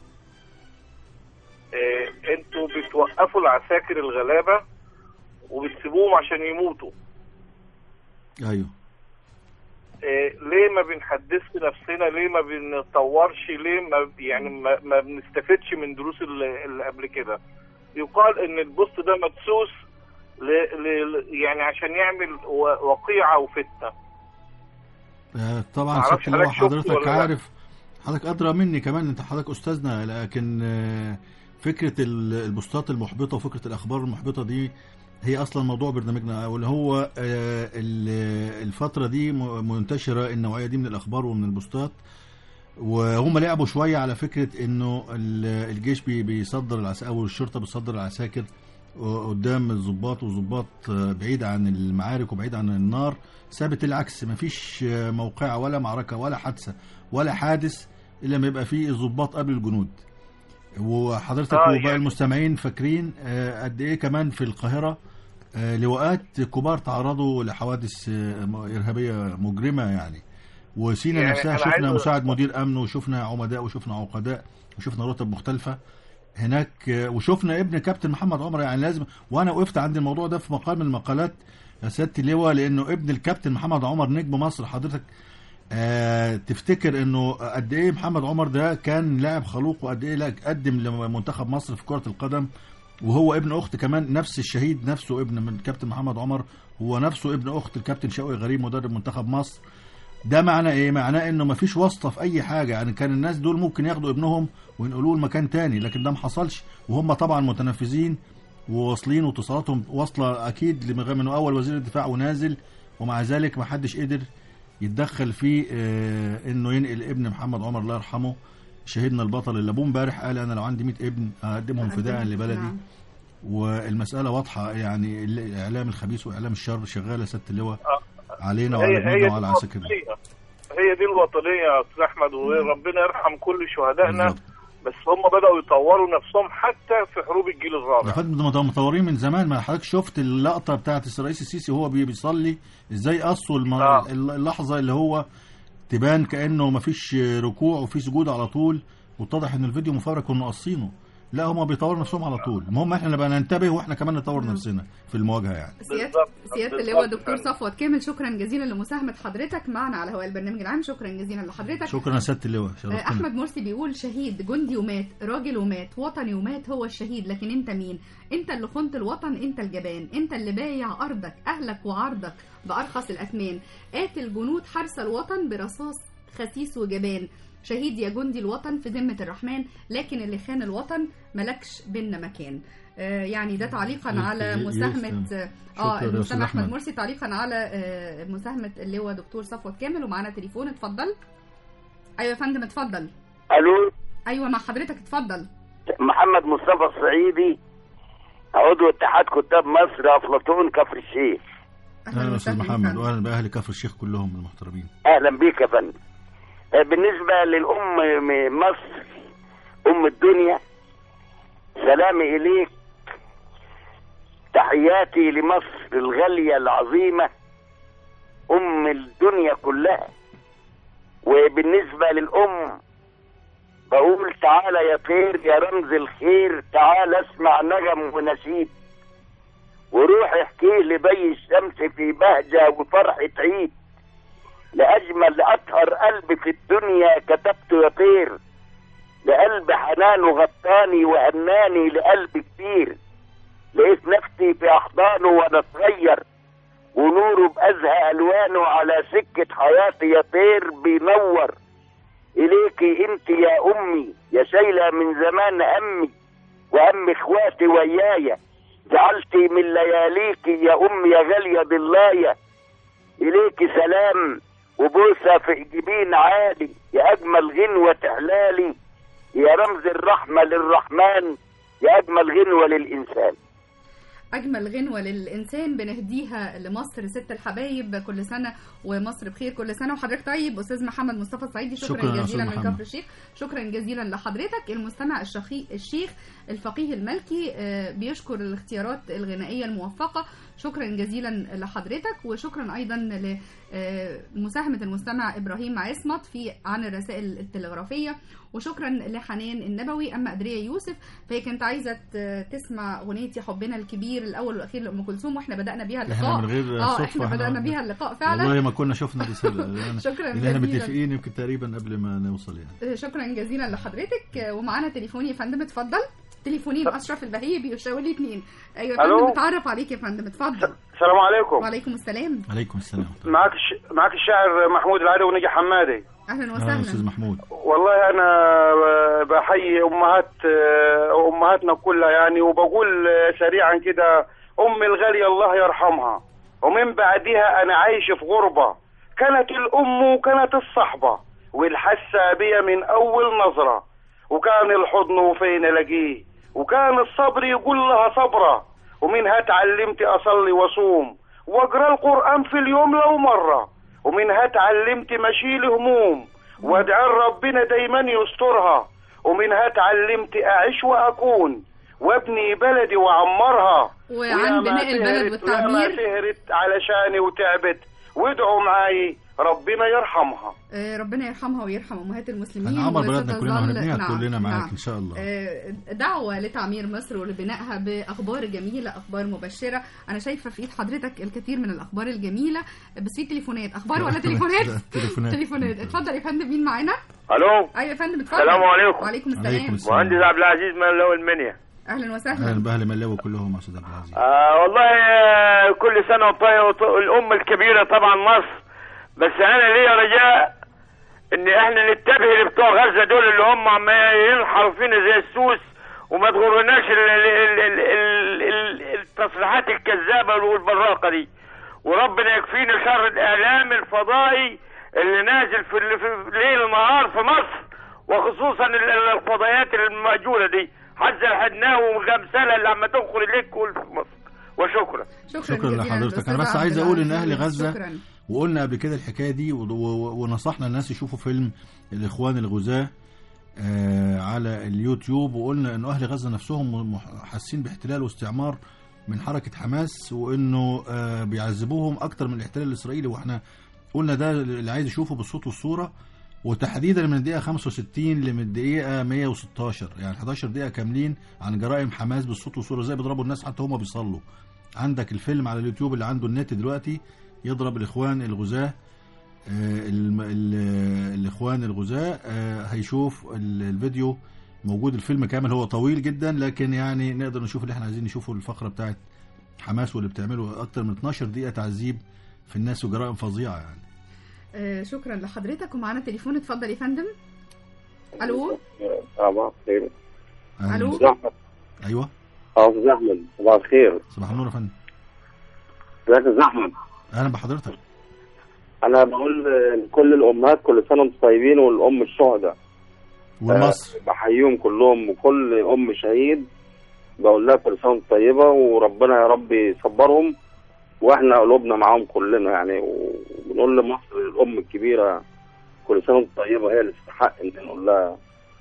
إيه انتوا بتوقفوا العساكر الغلابه وبتسيبوهم عشان يموتوا ايوه إيه ليه ما بنحدثش نفسنا ليه ما بنطورش ليه ما يعني ما, ما بنستفدش من دروس اللي, اللي قبل كده يقال ان البوست ده مدسوس ل... ل... يعني عشان يعمل و- وقيعه وفتنه آه، طبعا معرفش ست اللواء حضرتك شفته حضرتك ولا لا؟ عارف حضرتك ادرى مني كمان انت حضرتك استاذنا لكن آه، فكره ال- البوستات المحبطه وفكره الاخبار المحبطه دي هي اصلا موضوع برنامجنا واللي هو آه، ال- الفتره دي م- منتشره النوعيه دي من الاخبار ومن البوستات وهم لعبوا شويه على فكره انه ال- الجيش بي- بيصدر العساكر او الشرطه بتصدر العساكر قدام الضباط وضباط آه، بعيد عن المعارك وبعيد عن النار ثابت العكس مفيش آه، موقعة ولا معركة ولا حادثة ولا حادث إلا ما يبقى فيه الضباط قبل الجنود وحضرتك آه، وباقي يعني- المستمعين فاكرين آه، قد ايه كمان في القاهره آه، لواءات كبار تعرضوا لحوادث آه، م- ارهابيه مجرمه يعني وسينا يعني نفسها أنا شفنا عايز- مساعد مدير امن وشفنا عمداء وشفنا عقداء وشفنا رتب مختلفه هناك آه، وشفنا ابن كابتن محمد عمر يعني لازم وانا وقفت عند الموضوع ده في مقال من المقالات يا سياده اللواء لانه ابن الكابتن محمد عمر نجم مصر حضرتك آه تفتكر انه قد ايه محمد عمر ده كان لاعب خلوق وقد ايه لا- قدم لمنتخب مصر في كرة القدم وهو ابن اخت كمان نفس الشهيد نفسه ابن من كابتن محمد عمر هو نفسه ابن اخت الكابتن شوقي غريب مدرب منتخب مصر ده معناه ايه معناه انه مفيش واسطه في اي حاجه يعني كان الناس دول ممكن ياخدوا ابنهم وينقلوه لمكان تاني لكن ده ما حصلش وهم طبعا متنفذين وواصلين واتصالاتهم واصله اكيد لمغ- من اول وزير الدفاع ونازل ومع ذلك ما حدش قدر يتدخل في آه، انه ينقل ابن محمد عمر الله يرحمه شهيدنا البطل اللي ابوه امبارح قال انا لو عندي 100 ابن هقدمهم فداء لبلدي نعم. والمساله واضحه يعني الاعلام الخبيث واعلام الشر شغاله ست اللواء علينا هي وعلى هي ابننا دي وعلى عساكرنا الوطنية هي دي الوطنية يا أستاذ أحمد وربنا يرحم كل شهدائنا بالظبط. بس هم بدأوا يطوروا نفسهم حتى في حروب الجيل يا الرابع فندم ده مطورين من زمان ما حضرتك شفت اللقطه بتاعت الرئيس السيسي وهو بي- بيصلي ازاي قصوا الم... آه. اللحظه اللي هو تبان كانه ما فيش ركوع وفي سجود على طول واتضح ان الفيديو مفبرك كانوا قاصينه لا هم بيطوروا نفسهم على طول المهم احنا نبقى ننتبه واحنا كمان نطور نفسنا في المواجهه يعني سيادة سيادة اللواء دكتور صفوت كامل شكرا جزيلا لمساهمة حضرتك معنا على هواء البرنامج العام شكرا جزيلا لحضرتك شكرا يا سياده اللواء آه، شرفتنا احمد مرسي بيقول شهيد جندي ومات راجل ومات وطني ومات هو الشهيد لكن انت مين انت اللي خنت الوطن انت الجبان انت اللي بايع ارضك اهلك وعرضك بارخص الاثمان قاتل جنود حرس الوطن برصاص خسيس وجبان شهيد يا جندي الوطن في ذمة الرحمن لكن اللي خان الوطن ملكش بينا مكان آه، يعني ده تعليقا ي- على ي- مساهمة يسلم. اه شكرا يا المستمع أستاذ احمد أحمد. مرسي تعليقا على آه، مساهمة اللواء دكتور صفوت كامل ومعانا تليفون اتفضل ايوه يا فندم اتفضل الو ايوه مع حضرتك اتفضل محمد مصطفى الصعيدي عضو اتحاد كتاب مصر افلاطون كفر الشيخ اهلا يا استاذ محمد واهلا باهل كفر الشيخ كلهم المحترمين اهلا بيك يا فندم آه، بالنسبه للام م- مصر ام الدنيا سلامي اليك تحياتي لمصر الغاليه العظيمه ام الدنيا كلها وبالنسبه للام بقول تعالى يا طير يا رمز الخير تعال اسمع نغم ونشيد وروح احكيه لبي الشمس في بهجة وفرحة عيد لأجمل أطهر قلب في الدنيا كتبته يا طير لقلب حنانه غطاني وهناني لقلب كبير لقيت نفسي في أحضانه وأنا صغير ونوره بأزهى ألوانه على سكة حياتي يا طير بينور إليكي أنت يا أمي يا شايلة من زمان همي وهم إخواتي ويايا جعلتي من لياليك يا أمي يا غالية ضلايا إليك سلام وبوسة في جبين عالي يا أجمل غنوة تحلالي يا رمز الرحمة للرحمن يا أجمل غنوة للإنسان اجمل غنوه للانسان بنهديها لمصر ست الحبايب كل سنه ومصر بخير كل سنه وحضرتك طيب استاذ محمد مصطفى الصعيدي شكرا, شكراً يا جزيلا أستاذ من محمد. كفر الشيخ شكرا جزيلا لحضرتك المستمع الشخي الشيخ الفقيه المالكي آه، بيشكر الاختيارات الغنائيه الموفقه شكرا جزيلا لحضرتك وشكرا ايضا لمساهمه المستمع ابراهيم عصمت في عن الرسائل التلغرافيه وشكرا لحنان النبوي اما قدريه يوسف فهي كانت عايزه ت- تسمع اغنيه يا حبنا الكبير الاول والاخير لام كلثوم واحنا بدانا بيها اللقاء احنا من غير اه صدفة احنا بدانا بيها اللقاء فعلا والله ما كنا شفنا رسالة شكراً اللي احنا جزيلاً. متفقين يمكن تقريبا قبل ما نوصل يعني شكرا جزيلا لحضرتك آه، ومعانا تليفون يا فندم اتفضل تليفونين اشرف البهيه بيشاور لي اتنين ايوه يا ألو؟ فندم اتعرف عليك يا فندم اتفضل السلام عليكم وعليكم السلام عليكم السلام معك الش... معك الشاعر محمود العدوي ونجي حمادي اهلا اهلا وسهلا استاذ محمود والله انا بحيي امهات امهاتنا كلها يعني وبقول سريعا كده امي الغاليه الله يرحمها ومن بعدها انا عايش في غربه كانت الام وكانت الصحبه والحسه بيا من اول نظره وكان الحضن وفين الاقيه وكان الصبر يقول لها صبره ومنها اتعلمت اصلي واصوم واقرا القران في اليوم لو مره ومنها اتعلمت مشيل هموم وادعي ربنا دايما يسترها ومنها اتعلمت اعيش واكون وابني بلدي واعمرها وعن وياما بناء البلد سهرت- وياما والتعمير سهرت علشاني وتعبت وادعوا معاي ربنا يرحمها آه، ربنا يرحمها ويرحم امهات المسلمين هنعمر بلدنا وستظل- كلنا وهنبنيها نعم، كلنا معاك نعم. ان شاء الله آه، دعوة لتعمير مصر ولبنائها بأخبار جميلة أخبار مبشرة أنا شايفة في إيد حضرتك الكثير من الأخبار الجميلة بس في تليفونات أخبار ولا تليفونات؟ لا، تليفونات تليفونات اتفضل يا فندم مين معانا؟ الو أيوة يا فندم اتفضل السلام عليكم. وعليكم عليكم السلام السلام. مهندس عبد العزيز من لو المنيا أهلا وسهلا اهلا باهل ملاوي كلهم يا استاذ عبد العزيز آه والله آه كل سنه وطيب وط- الام الكبيره طبعا مصر بس انا ليا رجاء ان احنا ننتبه لبتوع غزه دول اللي هم عم ينحروا فينا زي السوس وما تغرناش ال- ال- ال- ال- ال- ال- التصريحات الكذابه والبراقه دي وربنا يكفينا شر الاعلام الفضائي اللي نازل في ال- في ليل ونهار في مصر وخصوصا ال- ال- الفضائيات المأجورة دي حتى الحدناوي والغمسلة اللي عم تنخر ليك كل في مصر وشكرا شكرا, شكرا جزيلا لحضرتك انا أستاذ بس عبد عايز اقول ان العزيز. اهل غزه شكرا وقلنا قبل كده الحكايه دي و- و- ونصحنا الناس يشوفوا فيلم الاخوان الغزاة آه، على اليوتيوب وقلنا انه اهل غزه نفسهم مح- حاسين باحتلال واستعمار من حركه حماس وانه آه، بيعذبوهم اكتر من الاحتلال الاسرائيلي واحنا قلنا ده اللي عايز يشوفه بالصوت والصوره وتحديدا من الدقيقه 65 لمن الدقيقه 116 يعني 11 دقيقه كاملين عن جرائم حماس بالصوت والصوره ازاي بيضربوا الناس حتى هم بيصلوا عندك الفيلم على اليوتيوب اللي عنده النت دلوقتي يضرب الاخوان الغزاة آه، الم- ال- الاخوان الغزاة آه، هيشوف ال- الفيديو موجود الفيلم كامل هو طويل جدا لكن يعني نقدر نشوف اللي احنا عايزين نشوفه الفقره بتاعت حماس واللي بتعمله اكتر من 12 دقيقه تعذيب في الناس وجرائم فظيعه يعني آه، شكرا لحضرتك ومعانا تليفون اتفضل يا فندم الو صباح الخير الو استاذ احمد ايوه اه استاذ احمد صباح الخير صباح النور يا فندم ازيك يا استاذ احمد اهلا بحضرتك انا بقول لكل الامهات كل سنه وانتم طيبين والام الشهداء ومصر آه، بحييهم كلهم وكل ام شهيد بقول لها كل سنه وانتم طيبه وربنا يا رب يصبرهم واحنا قلوبنا معاهم كلنا يعني وبنقول لمصر الام الكبيره كل سنه وانتم طيبه هي اللي تستحق ان نقول لها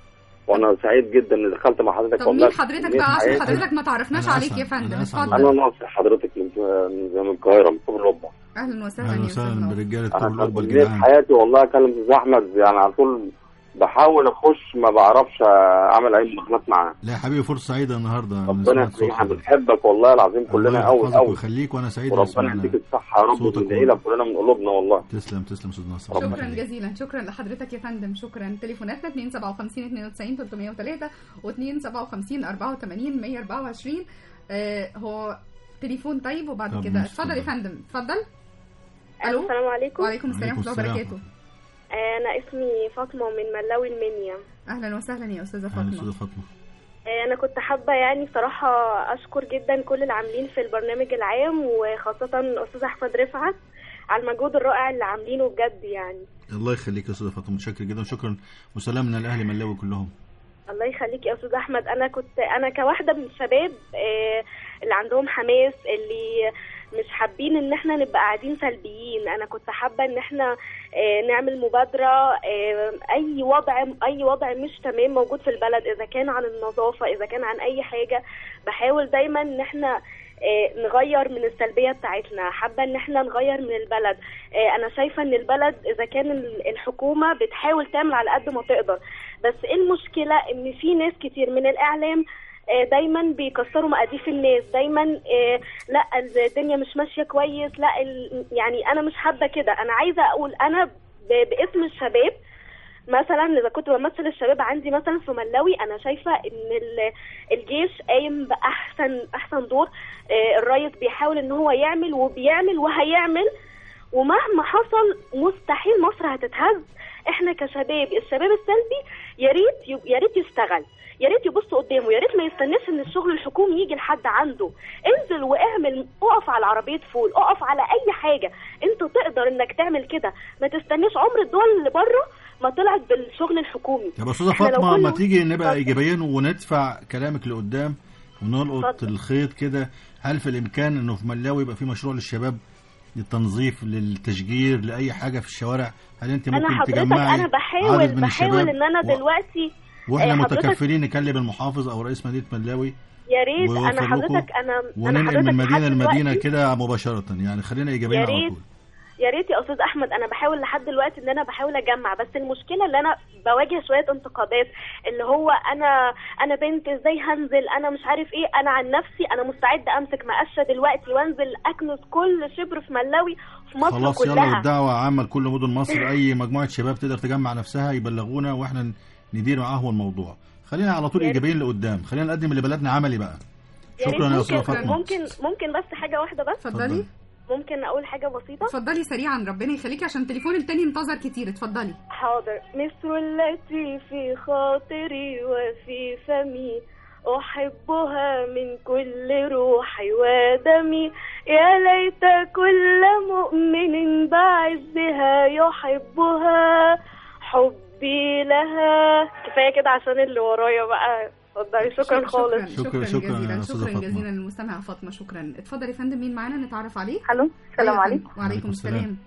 وانا سعيد جدا ان دخلت مع حضرتك طب والله مين حضرتك بقى عشان حضرتك ما تعرفناش أنا عليك أسعد. يا فندم أنا أسعد. انا اتفضل ناصر حضرتك من من القاهره من كوبري القبه اهلا وسهلا اهلا يا استاذ وسهلا نور. برجاله كل انا القبه كمية الجدعان حياتي والله اكلم استاذ احمد يعني على طول بحاول اخش ما بعرفش اعمل اي مداخلات معاه لا يا حبيبي فرصه سعيده النهارده أنا ربنا سمعت صوت يخليك احنا حضرتك. بنحبك والله العظيم كلنا الله قوي يحفظك قوي ويخليك وانا سعيد إن وربنا سمعنا يديك الصحه يا رب صوتك وندعي لك كلنا من قلوبنا والله تسلم تسلم استاذ ناصر ربنا شكرا جزيلا شكرا لحضرتك يا فندم شكرا تليفوناتنا 257 92 303 و257 84 124 آه هو تليفون طيب وبعد طب كده ماشي، اتفضل يا فندم اتفضل الو السلام عليكم وعليكم السلام عليكم ورحمه الله السلام. وبركاته آه، انا اسمي فاطمه من ملاوي المنيا اهلا وسهلا يا استاذه اهلا فاطمه استاذه فاطمه آه، انا كنت حابه يعني بصراحه اشكر جدا كل العاملين في البرنامج العام وخاصه الاستاذ احمد رفعت على المجهود الرائع اللي عاملينه بجد يعني الله يخليك يا استاذه فاطمه متشكر جدا وشكرا وسلامنا لاهل ملاوي كلهم الله يخليك يا استاذ احمد انا كنت انا كواحده من الشباب آه، اللي عندهم حماس اللي مش حابين ان احنا نبقى قاعدين سلبيين انا كنت حابه ان احنا آه، نعمل مبادره آه، اي وضع اي وضع مش تمام موجود في البلد اذا كان عن النظافه اذا كان عن اي حاجه بحاول دايما ان احنا آه، نغير من السلبيه بتاعتنا حابه ان احنا نغير من البلد آه، انا شايفه ان البلد اذا كان ال- الحكومه بتحاول تعمل على قد ما تقدر بس ايه المشكله ان في ناس كتير من الاعلام آه، دايما بيكسروا مقاديف الناس دايما آه، لا الدنيا مش ماشيه كويس لا ال- يعني انا مش حابه كده انا عايزه اقول انا ب- باسم الشباب مثلا اذا كنت بمثل الشباب عندي مثلا في ملاوي انا شايفه ان ال- الجيش قايم باحسن احسن دور آه، الريس بيحاول ان هو يعمل وبيعمل وهيعمل ومهما حصل مستحيل مصر هتتهز احنا كشباب الشباب السلبي يا ريت يب- يا ريت يشتغل يا ريت يبص قدامه يا ريت ما يستناش ان الشغل الحكومي يجي لحد عنده انزل واعمل اقف على عربيه فول اقف على اي حاجه انت تقدر انك تعمل كده ما تستناش عمر الدول اللي بره ما طلعت بالشغل الحكومي يا استاذه إحنا لو فاطمه كل ما تيجي نبقى اتفضل. ايجابيين وندفع كلامك لقدام ونلقط اتفضل. الخيط كده هل في الامكان انه في ملاوي يبقى في مشروع للشباب للتنظيف للتشجير لاي حاجه في الشوارع هل انت انا ممكن حضرتك تجمعي انا بحاول عدد من بحاول الشباب ان انا و- دلوقتي واحنا آه، حضرتك متكفلين نكلم المحافظ او رئيس مدينه ملاوي يا ريت ويوفر انا لكم حضرتك انا انا وننقل حضرتك من مدينه لحد لمدينه دلوقتي- كده مباشره يعني خلينا ايجابيين يا على ريت طول يا ريت يا استاذ احمد انا بحاول لحد دلوقتي ان انا بحاول اجمع بس المشكله اللي انا بواجه شويه انتقادات اللي هو انا انا بنت ازاي هنزل انا مش عارف ايه انا عن نفسي انا مستعده امسك مقشه دلوقتي وانزل اكنس كل شبر في ملاوي في مصر خلاص يلا كلها والدعوه عامه لكل مدن مصر اي مجموعه شباب تقدر تجمع نفسها يبلغونا واحنا ندير معاهم الموضوع خلينا على طول يا ريت. ايجابيين لقدام خلينا نقدم لبلدنا عملي بقى يا ريت شكرا يا استاذه ممكن فاطمه ممكن ممكن بس حاجه واحده بس اتفضلي ممكن اقول حاجه بسيطه اتفضلي سريعا ربنا يخليكي عشان التليفون التاني انتظر كتير اتفضلي حاضر مصر التي في خاطري وفي فمي أحبها من كل روحي ودمي يا ليت كل مؤمن بعزها يحبها حبي لها كفاية كده عشان اللي ورايا بقى اتفضلي شكرا خالص شكرا, شكرا جزيلا يا أستاذة شكرا فاطمة. جزيلا للمستمع فاطمه شكرا اتفضل يا فندم مين معانا نتعرف عليه الو السلام أيوة يا عليكم فندم. وعليكم السلام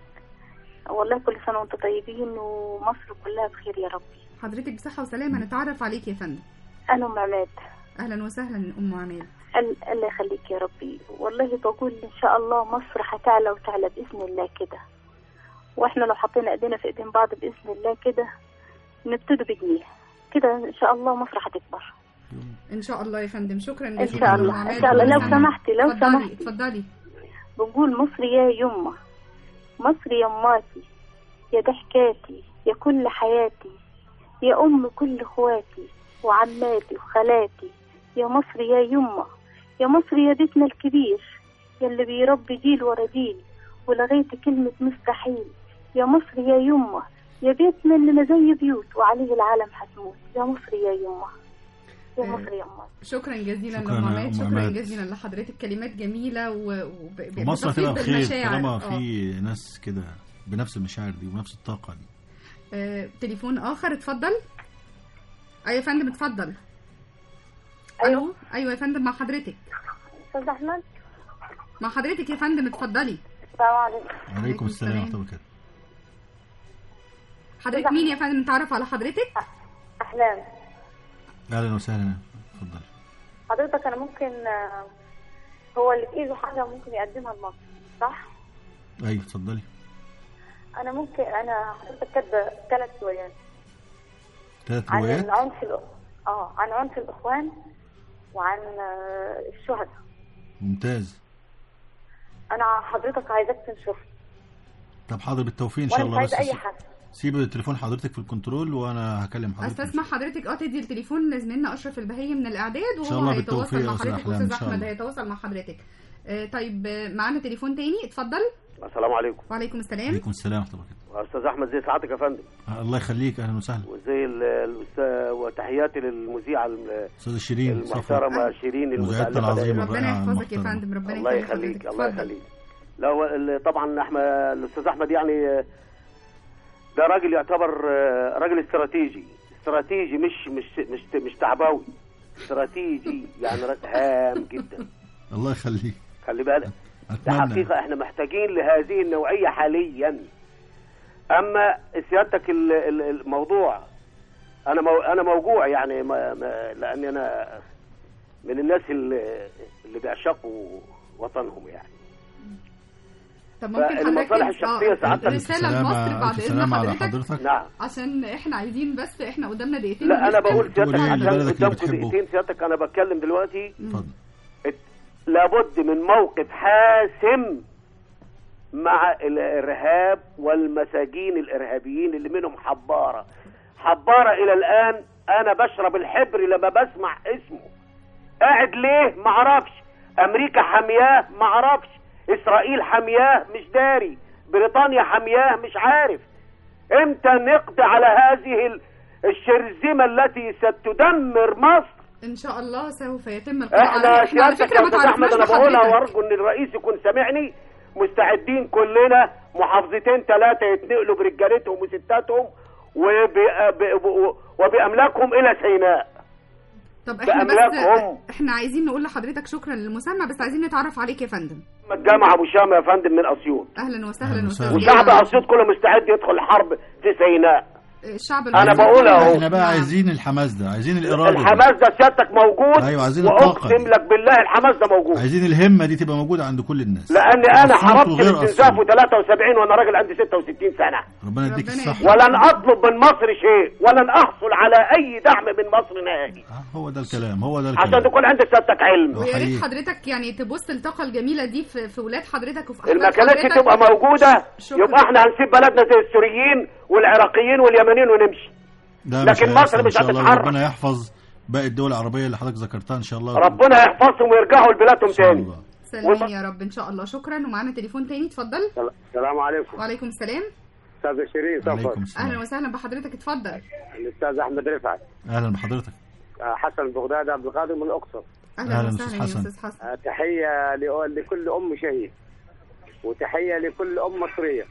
والله كل سنه وانتم طيبين ومصر كلها بخير يا رب حضرتك بصحه وسلامه نتعرف عليك يا فندم انا ام عماد اهلا وسهلا ام عماد ال- الله يخليك يا ربي والله بقول ان شاء الله مصر هتعلى وتعلى باذن الله كده واحنا لو حطينا ايدينا في ايدين بعض باذن الله كده نبتدوا بجنيه كده ان شاء الله مصر هتكبر ان شاء الله يا فندم شكرا ان جزيلا شاء أم الله عماد. ان شاء الله لو كل سنة. سمحتي لو اتفضلي سمحتي اتفضلي بنقول مصر يا يمه مصر يا اماتي يا ضحكاتي يا كل حياتي يا ام كل اخواتي وعماتي وخالاتي يا مصر يا يمه يا مصر يا بيتنا الكبير يا اللي بيربي جيل ورا جيل ولغيت كلمة مستحيل يا مصر يا يمه يا بيتنا اللي ما زي بيوت وعليه العالم هتموت يا مصر يا يمه يا مصر يا أمه شكرا جزيلا شكراً لأم يا عماد أم شكرا عماد. جزيلا لحضرتك كلمات جميله و... وب... ومصر بتفيض هتبقى بخير بالمشاعر. طالما آه. في ناس كده بنفس المشاعر دي ونفس الطاقه دي آه، تليفون اخر اتفضل ايوه يا فندم اتفضل ايوه ايوه يا فندم مع حضرتك استاذ احمد مع حضرتك يا فندم اتفضلي السلام عليكم عليكم السلام ورحمه الله وبركاته حضرتك مين يا فندم نتعرف على حضرتك احلام اهلا وسهلا اتفضل حضرتك انا ممكن آه، هو اللي في ايده حاجه ممكن يقدمها لمصر صح ايوه اتفضلي انا ممكن انا حضرتك كاتبه ثلاث روايات ثلاث عن روايات العنف الأ... اه عن عنف الاخوان وعن آه، الشهداء ممتاز انا حضرتك عايزاك تنشر طب حاضر بالتوفيق ان شاء وانا مش الله عايزه بس اي حد سيب تليفون حضرتك في الكنترول وانا هكلم حضرتك استسمح حضرتك اه تدي التليفون لزميلنا اشرف البهي من الاعداد إن شاء وهو الله هيتواصل بالتوفيق يا مع أستاذ حضرتك أحلام، إن واستاذ شاء احمد الله. هيتواصل مع حضرتك آه، طيب آه، معانا تليفون تاني اتفضل السلام عليكم وعليكم السلام عليكم السلام ورحمه الله وبركاته استاذ احمد زي سعادتك يا فندم آه، الله يخليك اهلا وسهلا وزي ال- الاستاذ وتحياتي للمذيعه الم- استاذ شيرين المحترمه شيرين مذيعتنا المتألقة العظيمه دائماً. ربنا يحفظك يا فندم ربنا الله يخلي يخليك حضرتك. الله اتفضل. يخليك لا هو ال- طبعا احمد الاستاذ احمد يعني ده راجل يعتبر راجل استراتيجي استراتيجي مش مش مش مش تعباوي استراتيجي يعني راجل هام جدا الله يخليك خلي بالك ده اتمنى حقيقة احنا محتاجين لهذه النوعية حاليا اما سيادتك ال- ال- الموضوع انا مو انا موجوع يعني ما ما لاني انا من الناس اللي, اللي بيعشقوا وطنهم يعني طب ممكن فالمصالح حضرتك الشخصية آه، سعادتك رساله لمصر بعد اذن سلام على حضرتك حضرتك نعم عشان احنا عايزين بس احنا قدامنا دقيقتين لا انا ونختم. بقول سيادتك تقول إيه عشان لبلدك اللي قدامكم بتحبه؟ دقيقتين سيادتك انا بتكلم دلوقتي اتفضل لابد من موقف حاسم مع الارهاب والمساجين الارهابيين اللي منهم حباره حباره الى الان انا بشرب الحبر لما بسمع اسمه قاعد ليه ما اعرفش امريكا حمياه ما اعرفش اسرائيل حمياه مش داري بريطانيا حمياه مش عارف امتى نقضي على هذه ال- الشرذمه التي ستدمر مصر ان شاء الله سوف يتم القضاء احنا عليها. احنا على سيادتك فكره يا ما استاذ احمد تعرفناش انا بقولها بحضرتك وارجو ان الرئيس يكون سامعني مستعدين كلنا محافظتين ثلاثه يتنقلوا برجالتهم وستاتهم وب... ب... وباملاكهم الى سيناء طب احنا باملاكهم بس احنا عايزين نقول لحضرتك شكرا للمسمى بس عايزين نتعرف عليك يا فندم الجامعه ابو شامه يا فندم من اسيوط اهلا وسهلا وسهلا. وشعب اسيوط كله مستعد يدخل الحرب في سيناء الشعب أنا المصري بقول أهو. احنا بقى عايزين الحماس ده عايزين الاراده دي. الحماس ده سيادتك موجود ايوه عايزين الطاقه واقسم لك بالله الحماس ده موجود عايزين الهمه دي تبقى موجوده عند كل الناس لان انا أسيوط حربت وغير الاستنزاف أسيوط. و73 وانا راجل عندي 66 سنه ربنا يديك الصحه ولن اطلب من مصر شيء ولن احصل على اي دعم من مصر نهائي هو ده الكلام هو ده الكلام عشان تكون عندك سيادتك علم ويا حقيقي. ريت حضرتك يعني تبص الطاقه الجميله دي في في ولاد حضرتك وفي ما احفاد كانتش حضرتك تبقى موجوده شكراً. يبقى احنا هنسيب بلدنا زي السوريين والعراقيين واليمنيين ونمشي ده لكن مش مصر هيحصل مش ان شاء الله هتتحرك. ربنا يحفظ باقي الدول العربيه اللي حضرتك ذكرتها ان شاء الله ربنا يحفظهم ويرجعوا لبلادهم تاني سلمين يا رب ان شاء الله شكرا ومعانا تليفون تاني اتفضل السلام عليكم وعليكم السلام استاذ شيرين عليكم صفر اهلا وسهلا بحضرتك اتفضل الاستاذ احمد رفعت اهلا بحضرتك آه، حسن بغداد عبد القادر من الاقصر اهلا أهلاً وسهلا أستاذ يا حسن. استاذ حسن آه، تحيه ل- لكل ام شهيد وتحيه لكل ام مصريه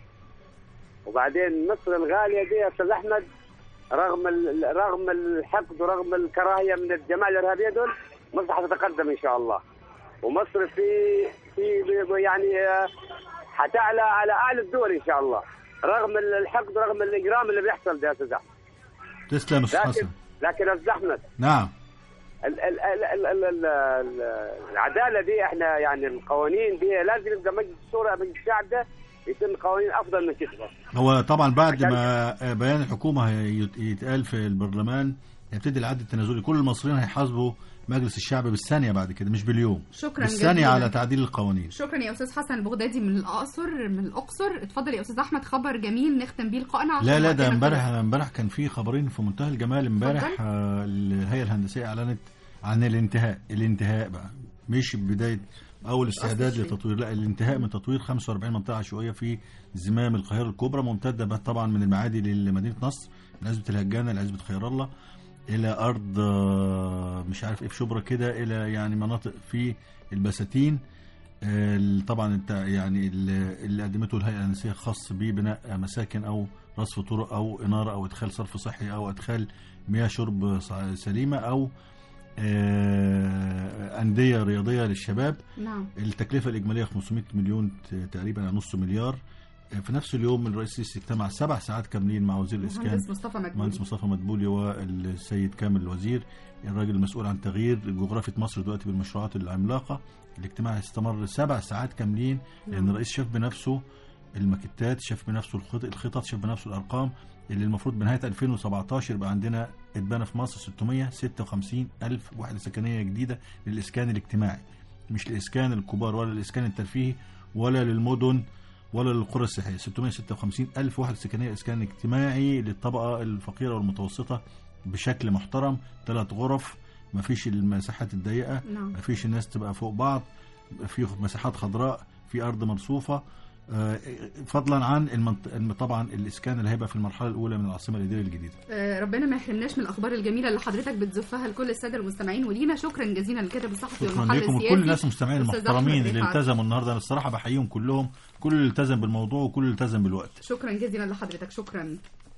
وبعدين مصر الغاليه دي يا استاذ احمد رغم ال- رغم الحقد ورغم الكراهيه من الجماعه الارهابيه دول مصر حتتقدم ان شاء الله ومصر في في يعني آه، حتعلى على اعلى الدول ان شاء الله رغم الحقد ورغم الاجرام اللي بيحصل ده يا استاذ احمد تسلم يا استاذ لكن حسن لكن يا استاذ احمد نعم ال- ال- ال- ال- ال- ال- ال- العداله دي احنا يعني القوانين دي لازم يبقى مجلس الشورى مجلس الشعب ده يتم قوانين افضل من كده هو طبعا بعد ما بيان الحكومه هيت- يتقال في البرلمان يبتدي العد التنازلي كل المصريين هيحاسبوا مجلس الشعب بالثانيه بعد كده مش باليوم شكراً بالثانيه جزيلاً. على تعديل القوانين شكرا يا استاذ حسن البغدادي من الاقصر من الاقصر اتفضل يا استاذ احمد خبر جميل نختم بيه لقائنا عشان لا لا ده وقتنا امبارح خلص. امبارح كان في خبرين في منتهى الجمال امبارح اتفضل. آه، الهيئه الهندسيه اعلنت عن الانتهاء الانتهاء بقى مش بدايه اول استعداد شيء. لتطوير لا الانتهاء من تطوير 45 منطقه عشوائيه في زمام القاهره الكبرى ممتده بقى طبعا من المعادي لمدينه نصر من عزبه الهجانه لعزبه خير الله الى ارض آه، مش عارف ايه في شبرا كده الى يعني مناطق في البساتين آه، طبعا انت يعني اللي اللي قدمته الهيئه الهندسيه خاص ببناء مساكن او رصف طرق او اناره او ادخال صرف صحي او ادخال مياه شرب ص- سليمه او آه، انديه رياضيه للشباب نعم التكلفه الاجماليه 500 مليون ت- تقريبا يعني نص مليار آه، في نفس اليوم الرئيس السيسي اجتمع سبع ساعات كاملين مع وزير الاسكان مهندس مصطفى مدبولي. مهندس مصطفى مدبولي والسيد كامل الوزير الراجل المسؤول عن تغيير جغرافية مصر دلوقتي بالمشروعات العملاقة الاجتماع استمر سبع ساعات كاملين لأن نعم. الرئيس شاف بنفسه الماكيتات شاف بنفسه الخط- الخطط شاف بنفسه الأرقام اللي المفروض بنهاية 2017 يبقى عندنا اتبنى في مصر 656 ألف وحدة سكنية جديدة للإسكان الاجتماعي مش لإسكان الكبار ولا للإسكان الترفيهي ولا للمدن ولا للقرى السياحية 656 ألف وحدة سكنية إسكان اجتماعي للطبقة الفقيرة والمتوسطة بشكل محترم ثلاث غرف مفيش المساحات الضيقة نعم. مفيش الناس تبقى فوق بعض في مساحات خضراء في أرض مرصوفة آه، فضلا عن المنط... طبعا الإسكان اللي هيبقى في المرحلة الأولى من العاصمة الإدارية الجديدة آه، ربنا ما يحرمناش من الاخبار الجميله اللي حضرتك بتزفها لكل الساده المستمعين ولينا شكرا جزيلا للكاتب الصحفي شكرا والمحلل لكم السياسي وكل الناس المستمعين أستاذ المحترمين أحمد اللي رفعت. التزموا النهارده انا الصراحه بحييهم كلهم كل اللي التزم بالموضوع وكل اللي التزم بالوقت شكرا جزيلا لحضرتك شكرا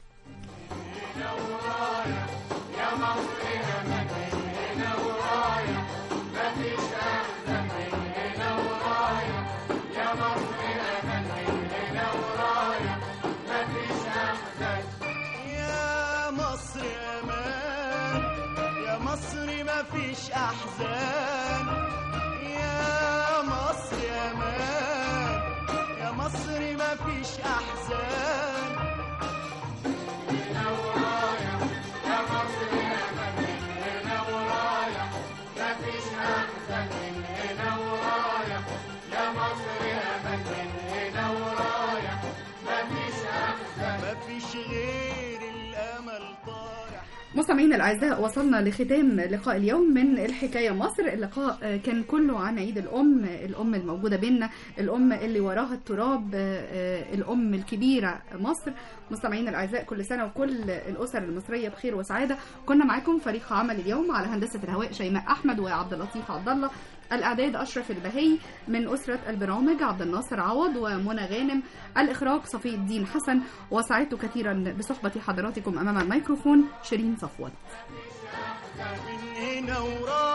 يا مصر امان يا مصر ما فيش احزان يا مصر امان يا مصر ما فيش احزان هنا ورايا يا مصر امان هنا ورايا ما فيش احزان من هنا ورايا يا مصر امان من هنا ورايا ما فيش احزان ما فيش غير الامل طارح مستمعينا الاعزاء وصلنا لختام لقاء اليوم من الحكايه مصر اللقاء آه، كان كله عن عيد الام الام الموجوده بينا الام اللي وراها التراب آه، آه، الام الكبيره مصر مستمعينا الاعزاء كل سنه وكل الاسر المصريه بخير وسعاده كنا معاكم فريق عمل اليوم على هندسه الهواء شيماء احمد وعبد اللطيف عبد الله الاعداد اشرف البهي من اسره البرامج عبد الناصر عوض ومنى غانم الاخراج صفي الدين حسن وسعدت كثيرا بصحبه حضراتكم امام الميكروفون شيرين صفوت من هنا جينا وراحوا